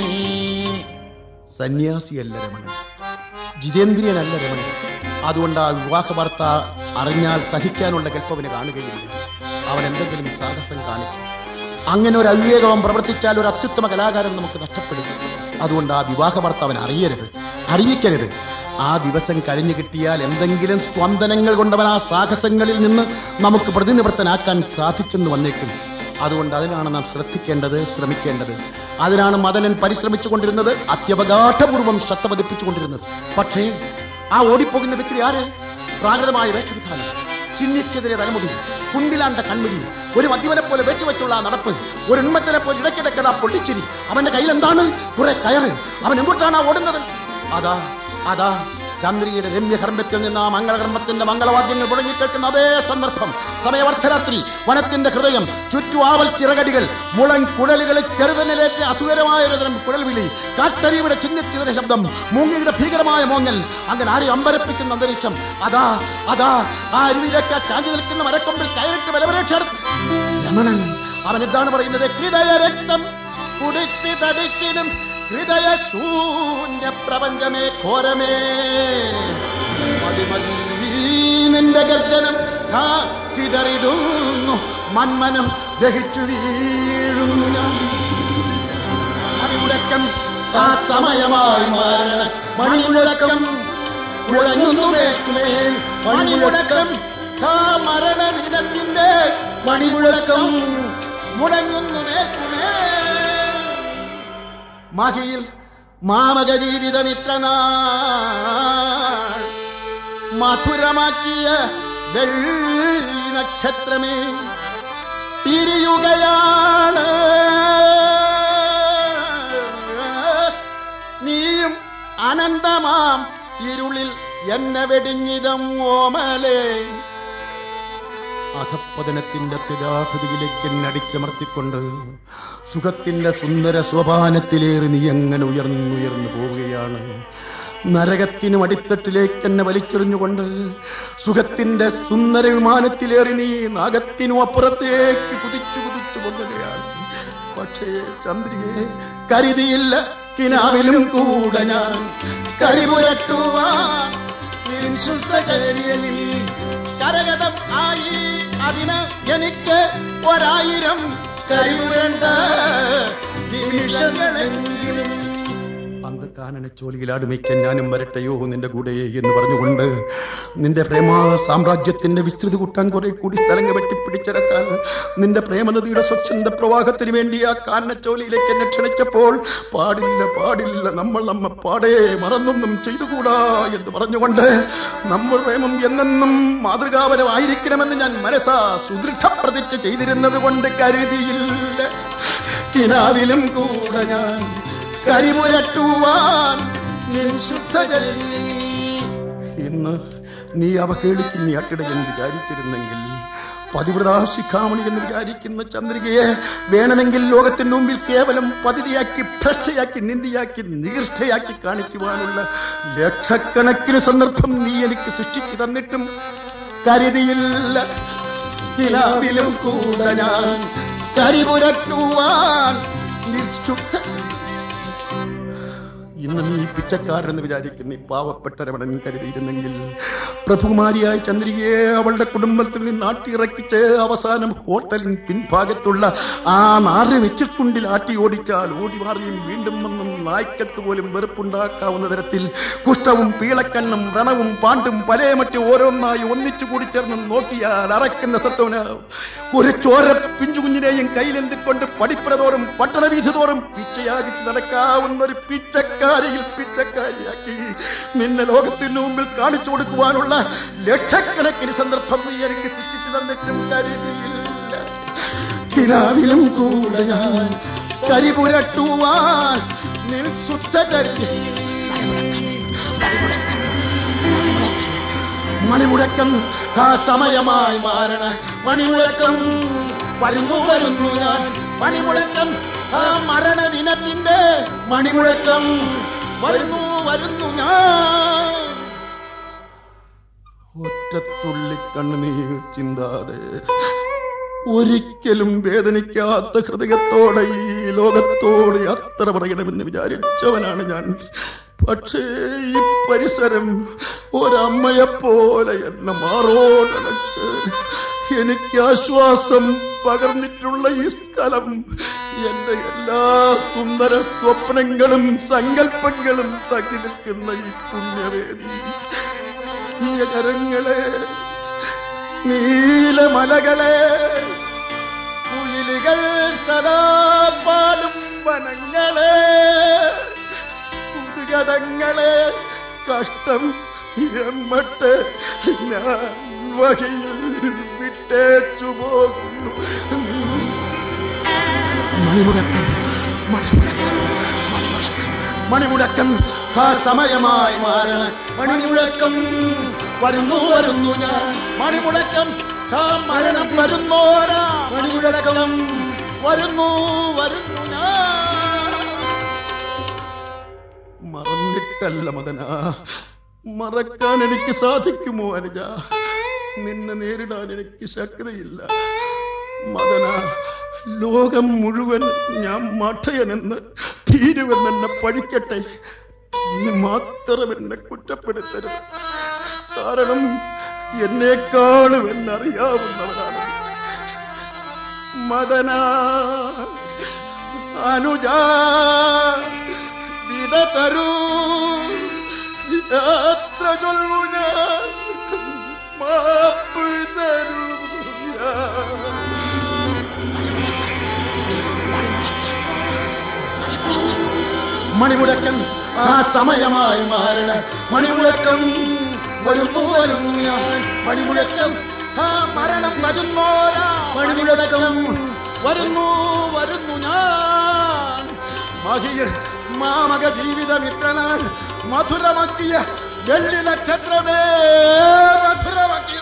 സന്യാസിയല്ല രമണൻ ജിതേന്ദ്രിയനല്ല രമണൻ അതുകൊണ്ട് ആ വിവാഹ വാർത്ത അറിഞ്ഞാൽ സഹിക്കാനുള്ള കൽപ്പവന് കാണുകയില്ല അവൻ എന്തെങ്കിലും സാഹസം കാണിക്കും അങ്ങനെ ഒരു അവിവേകം പ്രവർത്തിച്ചാൽ ഒരു അത്യുത്തമ കലാകാരൻ നമുക്ക് നഷ്ടപ്പെടും അതുകൊണ്ട് ആ വിവാഹ വാർത്ത അവൻ അറിയരുത് അറിയിക്കരുത് ആ ദിവസം കഴിഞ്ഞു കിട്ടിയാൽ എന്തെങ്കിലും സ്വന്തനങ്ങൾ കൊണ്ടവൻ ആ സാഹസങ്ങളിൽ നിന്ന് നമുക്ക് പ്രതിനിവർത്തനാക്കാൻ സാധിച്ചെന്ന് വന്നേക്കും അതുകൊണ്ട് അതിനാണ് നാം ശ്രദ്ധിക്കേണ്ടത് ശ്രമിക്കേണ്ടത് അതിനാണ് മദനൻ പരിശ്രമിച്ചു കൊണ്ടിരുന്നത് അത്യവകാഠപൂർവം ശ്രദ്ധ പതിപ്പിച്ചു കൊണ്ടിരുന്നത് പക്ഷേ ആ ഓടിപ്പോകുന്ന വ്യക്തി ആര് പ്രാകൃതമായ വേഷവിധാനം ചിഹ്നിക്കെതിരെ തലമുടി കുണ്ടിലാണ്ട കൺമിഴി ഒരു മദ്യവനെ പോലെ വെച്ചു വെച്ചുള്ള ആ നടപ്പ് ഒരു ഉന്മത്തിനെ പോലെ ഇടയ്ക്കിടയ്ക്ക് ആ പൊള്ളിച്ചിരി അവന്റെ കയ്യിൽ എന്താണ് കുറെ കയറ് അവൻ എങ്ങോട്ടാണ് ആ ഓടുന്നത് അതാ അതാ ചന്ദ്രിയുടെ രമ്യകർമ്മത്തിൽ നിന്ന് ആ മംഗളകർമ്മത്തിന്റെ മംഗളവാദ്യങ്ങൾ മുഴങ്ങിക്കേൾക്കുന്ന അതേ സന്ദർഭം സമയവർദ്ധരാത്രി വനത്തിന്റെ ഹൃദയം ചുറ്റുവാവൽ ചിറകടികൾ മുളൻ കുഴലുകളിൽ ചെറുതനിലേക്ക് അസുഖരമായ ഒരു തരം കുഴൽവിളി കാട്ടരിയുടെ ചിഹ്നച്ചിതര ശബ്ദം മൂങ്ങിയുടെ ഭീകരമായ മോങ്ങൽ അങ്ങനെ ആരെ അമ്പരപ്പിക്കുന്ന അന്തരീക്ഷം അതാ അതാ ആ അരുവിയിലേക്ക് ആ ചാഞ്ഞു നിൽക്കുന്ന മരക്കൊമ്പിൽ കയറിട്ട് ബലപരീക്ഷ രമണൻ അവൻ എന്താണ് പറയുന്നത് ഹൃദയ രക്തം കുടിച്ച് തടിച്ചിടും ഹൃദയ ശൂന്യ പ്രപഞ്ചമേ ഘോരമേ മതി മതി നിന്റെ ഗർജനം ആ ചിതറിടുന്നു മന്മനം ദഹിച്ചു വീഴുന്നു ഞാൻ മണിമുഴക്കം ആ സമയമായി മാറണ മണിമുഴക്കം മുഴങ്ങുന്നു മേക്കുമേൽ മണിമുഴക്കം ആ മരണ ദിനത്തിന്റെ മണിമുഴക്കം മുടങ്ങുന്നു മേക്കുമേൽ മഹിയിൽ മാമക ജീവിതമിത്ര നാൾ മധുരമാക്കിയ വെള്ളി നക്ഷത്രമേ പിരിയുകയാണ് നീയും അനന്തമാം ഇരുളിൽ എന്നെ വെടിഞ്ഞിതം ഓമലേ അധപ്പതനത്തിന്റെ തിരാധതിയിലേക്ക് എന്നെ അടിച്ചമർത്തിക്കൊണ്ട് സുഖത്തിന്റെ സുന്ദര സോപാനത്തിലേറി നീ എങ്ങനെ ഉയർന്നുയർന്നു പോവുകയാണ് നരകത്തിനും അടിത്തട്ടിലേക്ക് എന്നെ വലിച്ചെറിഞ്ഞുകൊണ്ട് സുഖത്തിന്റെ സുന്ദര വിമാനത്തിലേറി നീ നാഗത്തിനും അപ്പുറത്തേക്ക് കുതിച്ചു കുതിച്ചു പോകുകയാണ് പക്ഷേ ചന്ദ്രിയെ കരുതിയില്ല കിനാവിലും കൂടെ ഞാൻ കരിപുരട്ടുവാൻ നിൻ ശുദ്ധചര്യനിൽ കരഗതം ആയി അതിന് എനിക്ക് ഒരായിരം കരിപുരണ്ട നിമിഷങ്ങളെങ്കിലും അന്ധകാനന ചോലിയിലാടുമിക്കാൻ ഞാനും വരട്ടെയോ നിന്റെ കൂടെ എന്ന് പറഞ്ഞുകൊണ്ട് നിന്റെ പ്രേമ സാമ്രാജ്യത്തിന്റെ വിസ്തൃതി കൂട്ടാൻ കുറെ കൂടി സ്ഥലങ്ങൾ വെട്ടിപ്പിടിച്ചിറക്കാൻ നിന്റെ പ്രേമനദിയുടെ സ്വച്ഛന്ത പ്രവാഹത്തിന് വേണ്ടി ആ കാനച്ചോലിയിലേക്ക് എന്നെ ക്ഷണിച്ചപ്പോൾ പാടില്ല പാടില്ല നമ്മൾ നമ്മ പാടേ മറന്നൊന്നും ചെയ്തുകൂടാ എന്ന് പറഞ്ഞുകൊണ്ട് നമ്മൾ പ്രേമം എന്നെന്നും മാതൃകാപരമായിരിക്കണമെന്ന് ഞാൻ മനസ്സാ സുദൃഢപ്രതിജ്ഞ ചെയ്തിരുന്നത് കൊണ്ട് കരുതിയില്ല കിനാവിലും കൂടെ ഞാൻ കരിമുരട്ടുവാൻ നിൻ ശുദ്ധജലി ഇന്ന് നീ അവഹേളിക്കും നീ അട്ടിടയെന്ന് വിചാരിച്ചിരുന്നെങ്കിൽ പതിവ്രതാ ശിഖാമണി എന്ന് വിചാരിക്കുന്ന ചന്ദ്രികയെ വേണമെങ്കിൽ ലോകത്തിന് മുമ്പിൽ കേവലം പതിരിയാക്കി ഭ്രഷ്ടയാക്കി നിന്ദിയാക്കി നികൃഷ്ടയാക്കി കാണിക്കുവാനുള്ള ലക്ഷക്കണക്കിന് സന്ദർഭം നീ എനിക്ക് സൃഷ്ടിച്ചു തന്നിട്ടും കരുതിയില്ല കിലാവിലും കൂടെ ഞാൻ കരിപുരട്ടുവാൻ നിക്ഷുബ്ധ ഇന്ന് നീ പിച്ചക്കാരെന്ന് വിചാരിക്കുന്ന ഈ പാവപ്പെട്ട രമണൻ കരുതിയിരുന്നെങ്കിൽ പ്രഭുകുമാരിയായ ചന്ദ്രികയെ അവളുടെ കുടുംബത്തിൽ നിന്ന് നാട്ടിയിറക്കിച്ച് അവസാനം ഹോട്ടലിൻ പിൻഭാഗത്തുള്ള ആ നാറ് വെച്ചിട്ടുണ്ടിൽ ആട്ടി ഓടിച്ചാൽ ഓടി മാറിയും വീണ്ടും വന്നും നായ്ക്കൾക്ക് പോലും വെറുപ്പുണ്ടാക്കാവുന്ന തരത്തിൽ കുഷ്ഠവും പീളക്കണ്ണും വ്രണവും പാണ്ടും പലേ മറ്റ് ഓരോന്നായി ഒന്നിച്ചു കൂടി ചേർന്ന് നോക്കിയാൽ അറക്കുന്ന സത്വന് ഒരു ചോര പിഞ്ചുകുഞ്ഞിനെയും കയ്യിലെന്തിക്കൊണ്ട് പടിപ്പുരതോറും പട്ടണവീഥി തോറും പിച്ചയാചിച്ച് നടക്കാവുന്ന ഒരു പിച്ചക്കാരിയിൽ പിച്ചക്കാരിയാക്കി നിന്നെ ലോകത്തിന് മുമ്പിൽ കാണിച്ചു കൊടുക്കുവാനുള്ള ലക്ഷക്കണക്കിന് സന്ദർഭം നീ എനിക്ക് ശിക്ഷിച്ചു തന്നിട്ടും കരുതിയില്ല കിനാവിലും കൂടെ ഞാൻ കരിപുരട്ടുവാൻ നിൻ ശുദ്ധ മണിമുഴക്കം ആ സമയമായി മാറണ മണിമുഴക്കം വരുന്നു വരുന്നു ഞാൻ മണിമുഴക്കം ആ മരണ ദിനത്തിന്റെ മണിമുഴക്കം വരുന്നു വരുന്നു ഞാൻ ഒറ്റത്തുള്ളി കണ്ണുനീർ ചിന്താതെ ഒരിക്കലും വേദനിക്കാത്ത ഹൃദയത്തോടെ ഈ ലോകത്തോട് യാത്ര പറയണമെന്ന് വിചാരിച്ചവനാണ് ഞാൻ പക്ഷേ ഈ പരിസരം ഒരമ്മയെപ്പോലെ എന്നെ മാറോടച്ച് എനിക്ക് ആശ്വാസം പകർന്നിട്ടുള്ള ഈ സ്ഥലം എന്റെ എല്ലാ സുന്ദര സ്വപ്നങ്ങളും സങ്കല്പങ്ങളും തങ്ങി നിൽക്കുന്ന ഈ പുണ്യവേദി നഗരങ്ങളെ നീലമലകളെ കുയിലുകൾ സദാ പാലും വനങ്ങളെ പുതുകഥങ്ങളെ കഷ്ടം എമ്മട്ട് ഞാൻ വകയിൽ വിട്ടേച്ചു പോകുന്നു മണിമുടക്കം മണിമുടക്കം മണിമുടക്കം മണിമുടക്കം ആ സമയമായി മാറണം മണിമുഴക്കം വരുന്നു വരുന്നു ഞാൻ മണിമുടക്കം ആ മരണം വരുന്നോരാ മണിമുഴക്കം വരുന്നു വരുന്നു ഞാൻ മറന്നിട്ടല്ല മദന മറക്കാൻ എനിക്ക് സാധിക്കുമോ അനുജ നിന്നെ നേരിടാൻ എനിക്ക് ശക്തിയില്ല മദന ലോകം മുഴുവൻ ഞാൻ മഠയനെന്ന് ഭീരുവെന്നെ പഠിക്കട്ടെ നീ മാത്രം എന്നെ കുറ്റപ്പെടുത്തരുത് കാരണം എന്നേക്കാളും എന്നറിയാവുന്നവനാണ് മദന അനുജ വിട തരൂ യാത്ര ചൊല്ലു ഞാൻ മാപ്പ് തരൂ ഞാൻ. മണിമുഴക്കം ആ സമയമായി മാറണ മണിമുഴക്കം വരുന്നു വരുന്നു ഞാൻ മണിമുഴക്കം ആ മരണം വരുന്നോരാ മണിമുഴക്കം വരുന്നു വരുന്നു ഞാൻ മഹിയ മാമക ജീവിതമിത്രനാൾ മധുരമക്കിയ വെള്ളി നക്ഷത്രമേ മധുരമക്കിയ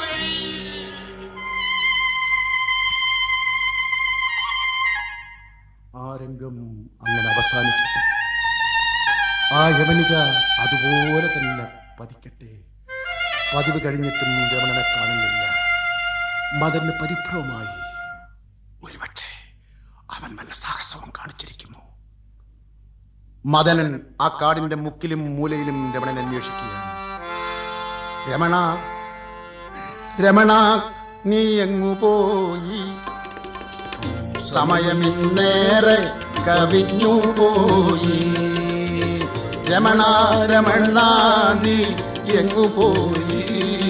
ആ രംഗം അങ്ങനെ അവസാനിക്കട്ടെ ആ യവനിക അതുപോലെ തന്നെ പതിക്കട്ടെ പതിവ് കഴിഞ്ഞിട്ടും രമണനെ കാണുന്നില്ല മദന് പരിഭ്രമമായി ഒരുപക്ഷെ അവൻ വല്ല സാഹസവും കാണിച്ചിരിക്കുന്നു മദനൻ ആ കാടിന്റെ മുക്കിലും മൂലയിലും രമണൻ അന്വേഷിക്കുകയാണ് രമണ രമണ നീ എങ്ങു പോയി സമയമിന്നേറെ കവിഞ്ഞു പോയി രമണ രമണ നീ എങ്ങു പോയി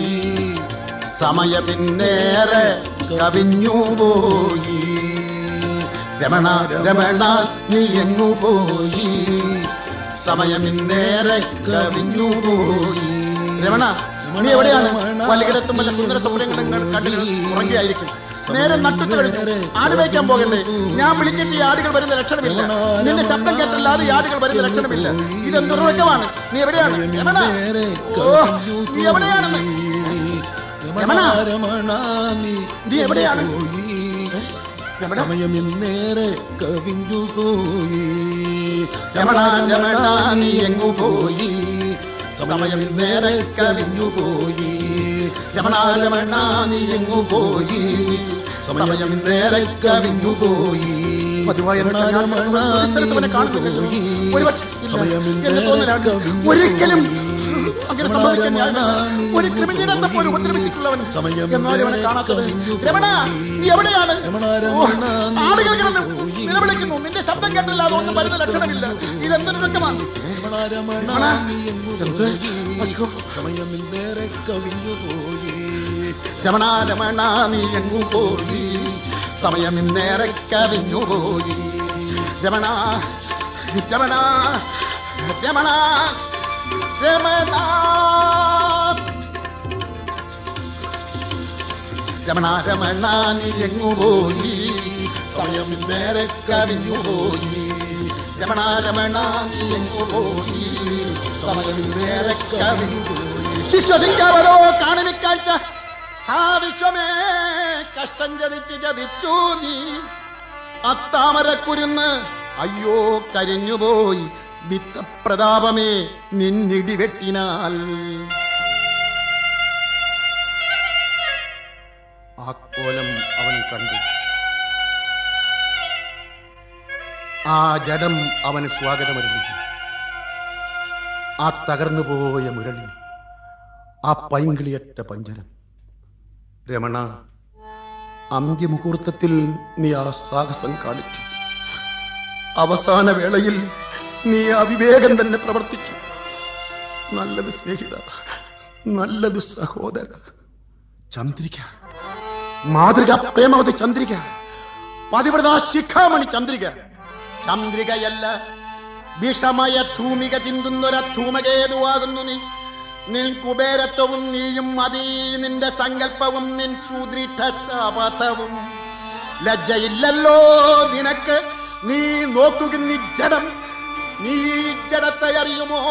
സമയമിന്നേറെ കവിഞ്ഞു പോയി രമണ രമണ നീ എങ്ങു പോയി സമയമിന്നേറെ കവിഞ്ഞു പോയി രമണ നീ എവിടെയാണ് പലയിടത്തും വല്ല സുന്ദര സ്വപ്നങ്ങളും കണ്ടിൽ ഉറങ്ങിയായിരിക്കും നേരെ നട്ടുച്ചു കഴിഞ്ഞു ആട് വയ്ക്കാൻ പോകണ്ടേ ഞാൻ വിളിച്ചിട്ട് ഈ ആടുകൾ വരുന്ന ലക്ഷണമില്ല നിന്റെ ശബ്ദം കേട്ടല്ലാതെ ഈ ആടുകൾ വരുന്ന ലക്ഷണമില്ല ഇതെന്തുറക്കമാണ് നീ എവിടെയാണ് രമണ ഓ നീ എവിടെയാണെന്ന് രമണ നീ എവിടെയാണ് രമണ സമയമിന്നേറെ കവിഞ്ഞു പോയി രമണ രമണ നീ എങ്ങു പോയി സമയമിന്നേറെ കവിഞ്ഞു പോയി രമണ രമണ നീ എങ്ങു പോയി സമയം നേരെ കവിഞ്ഞു പോയി പതിവായി എന്നെ രമണ ഞാൻ രമണ ഒരു നീ സ്ഥലത്തും അവനെ എങ്ങു കാണുന്നില്ലല്ലോ. പോയി ഒരുപക്ഷെ ഇല്ല. സമയം എന്റെ നേരെ തോന്നലാണ്. കവിഞ്ഞു ഒരിക്കലും പോയി. അങ്ങനെ രമണ സംഭവിക്കാൻ ഞാൻ രമണ നീ ഒരു എങ്ങു ക്രിമിനലിനെ പോലും പോയി. ഉപദ്രവിച്ചിട്ടുള്ളവൻ സമയം എന്നാലും അവനെ നേരെ കാണാത്തത് കവിഞ്ഞു രമണ പോയി. നീ എവിടെയാണ് രമണ ഓ, രമണ നീ ആളുകൾ എങ്ങു കിടന്ന് പോയി. നിലവിളിക്കുന്നു നിന്റെ ശബ്ദം കേട്ടില്ല അതൊന്നും വരുന്ന ലക്ഷണമില്ല ഇതെന്തൊരു രംഗമാണ് രമണ രമണ രമണ, നീ എങ്ങു എന്ത്? പോയി. അയ്യോ. സമയം നേരെ കവിഞ്ഞു പോയി രമണ രമണ നീ എങ്ങു പോയി സമയം ഇന്നേറെ കവിഞ്ഞു പോയി രമണ രമണ രമണ രമണ രമണ രമണ നീ എങ്ങു പോയി സമയം നേരെ കവിഞ്ഞു പോയി രമണ രമണ നീ എങ്ങു പോയി സമയം നേരെ കവിഞ്ഞു പോയി വിശ്വസിക്കാവരോ കാണുന്ന കാഴ്ച ആ വിശ്വമേ കഷ്ടം ചതിച്ച് ചതിച്ചു നീ അത്താമരക്കുരുന്ന് അയ്യോ കരിഞ്ഞുപോയി വിത്തപ്രതാപമേ നിന്നിടി വെട്ടിനാൽ ആ കോലം അവൻ കണ്ടു ആ ജഡം അവന് സ്വാഗതമരുന്നു ആ തകർന്നുപോയ മുരളി ആ പൈങ്കിളിയറ്റ പഞ്ചരം രമണ അന്ത്യമുഹൂർത്തത്തിൽ നീ ആ സാഹസം കാണിച്ചു അവസാന വേളയിൽ നീ ആ വിവേകം തന്നെ പ്രവർത്തിച്ചു നല്ലത് സ്നേഹിത നല്ലത് സഹോദര ചന്ദ്രിക മാതൃക പ്രേമവതി ചന്ദ്രിക പതിവ്രത ശിഖാമണി ചന്ദ്രിക ചന്ദ്രികയല്ല വിഷമയ ധൂമിക ചിന്തുന്നൊര ധൂമകേതുവാകുന്നു നീ നിൻ കുബേരത്വവും നീയും മതി നിന്റെ സങ്കല്പവും നിൻ സുദൃഢ ശപഥവും ലജ്ജയില്ലല്ലോ നിനക്ക് നീ നോക്കുക നീ ജഡം നീ ജഡത്തെ അറിയുമോ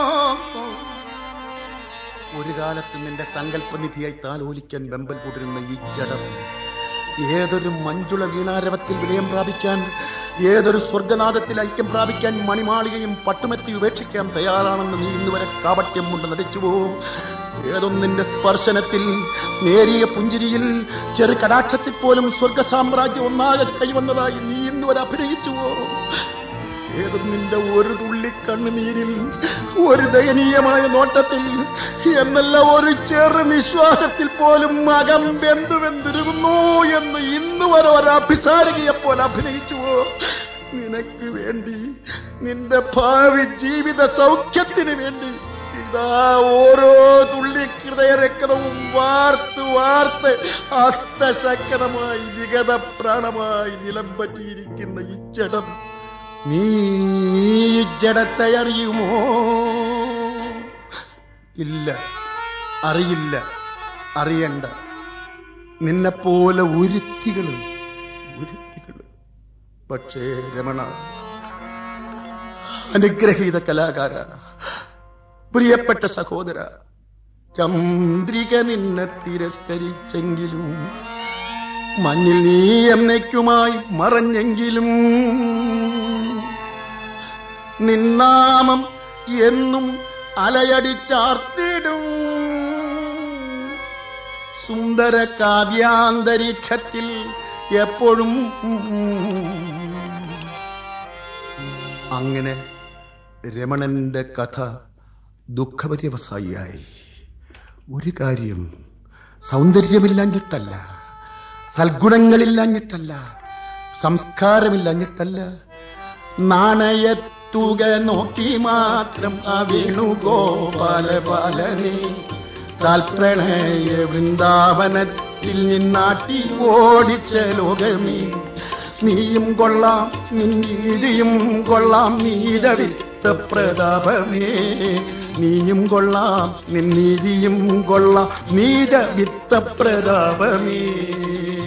ഒരു കാലത്ത് നിന്റെ സങ്കല്പനിധിയായി താലോലിക്കാൻ വെമ്പൽ കൂടിരുന്ന ഈ ജഡം ഏതൊരു മഞ്ജുള വീണാരവത്തിൽ വിലയം പ്രാപിക്കാൻ ഏതൊരു സ്വർഗനാഥത്തിൽ ഐക്യം പ്രാപിക്കാൻ മണിമാളികയും പട്ടുമെത്തി ഉപേക്ഷിക്കാൻ തയ്യാറാണെന്ന് നീ ഇന്ന് വരെ കാപട്യം കൊണ്ട് നടിച്ചുവോ ഏതൊന്നിന്റെ സ്പർശനത്തിൽ നേരിയ പുഞ്ചിരിയിൽ ചെറു കടാക്ഷത്തിൽ പോലും സ്വർഗ സാമ്രാജ്യം ഒന്നാകെ കൈവന്നതായി നീ ഇന്ന് വരെ അഭിനയിച്ചുവോ ഏതൊന്നിന്റെ ഒരു തുള്ളി കണ്ണുനീരിൽ ഒരു ദയനീയമായ നോട്ടത്തിൽ എന്നല്ല ഒരു ചെറു നിശ്വാസത്തിൽ പോലും മകം വെന്തു വെന്തുരുകുന്നു എന്ന് ഇന്ന് വരെ ഒരു അഭിസാരികയെപ്പോലെ അഭിനയിച്ചുവോ നിനക്ക് വേണ്ടി നിന്റെ ഭാവി ജീവിത സൗഖ്യത്തിന് വേണ്ടി ഇതാ ഓരോ തുള്ളി ഹൃദയരക്തവും വാർത്ത് വാർത്ത് അസ്തശക്കരമായി വിഗത പ്രാണമായി നിലം പറ്റിയിരിക്കുന്ന ഈ ജഡം നീ ഈ ജഡത്തെ അറിയുമോ ഇല്ല അറിയില്ല അറിയണ്ട നിന്നെപ്പോലെ ഒരുത്തികളും ഒരുത്തികളും പക്ഷേ രമണ അനുഗ്രഹീത കലാകാര പ്രിയപ്പെട്ട സഹോദര ചന്ദ്രിക നിന്നെ തിരസ്കരിച്ചെങ്കിലും മഞ്ഞിൽ നീ എന്നേക്കുമായി മറഞ്ഞെങ്കിലും നിന്നാമം എന്നും അലയടിച്ചാർത്തിടും സുന്ദര കാവ്യാന്തരീക്ഷത്തിൽ എപ്പോഴും അങ്ങനെ രമണന്റെ കഥ ദുഃഖപര്യവസായിയായി ഒരു കാര്യം സൗന്ദര്യമില്ലാഞ്ഞിട്ടല്ല സൽഗുണങ്ങളില്ലാഞ്ഞിട്ടല്ല സംസ്കാരമില്ലാഞ്ഞിട്ടല്ല നാണയത്തുക നോക്കി മാത്രം ആ വേണുഗോപാല ബാലനെ താൽപ്രണയ വൃന്ദാവനത്തിൽ നിന്നാട്ടി ഓടിച്ച ലോകമേ നീയും കൊള്ളാം നീതിയും കൊള്ളാം നീതവിത്ത പ്രതാപമേ നീയും കൊള്ളാം നിന്നീതിയും കൊള്ളാം നീതവിത്ത പ്രതാപമേ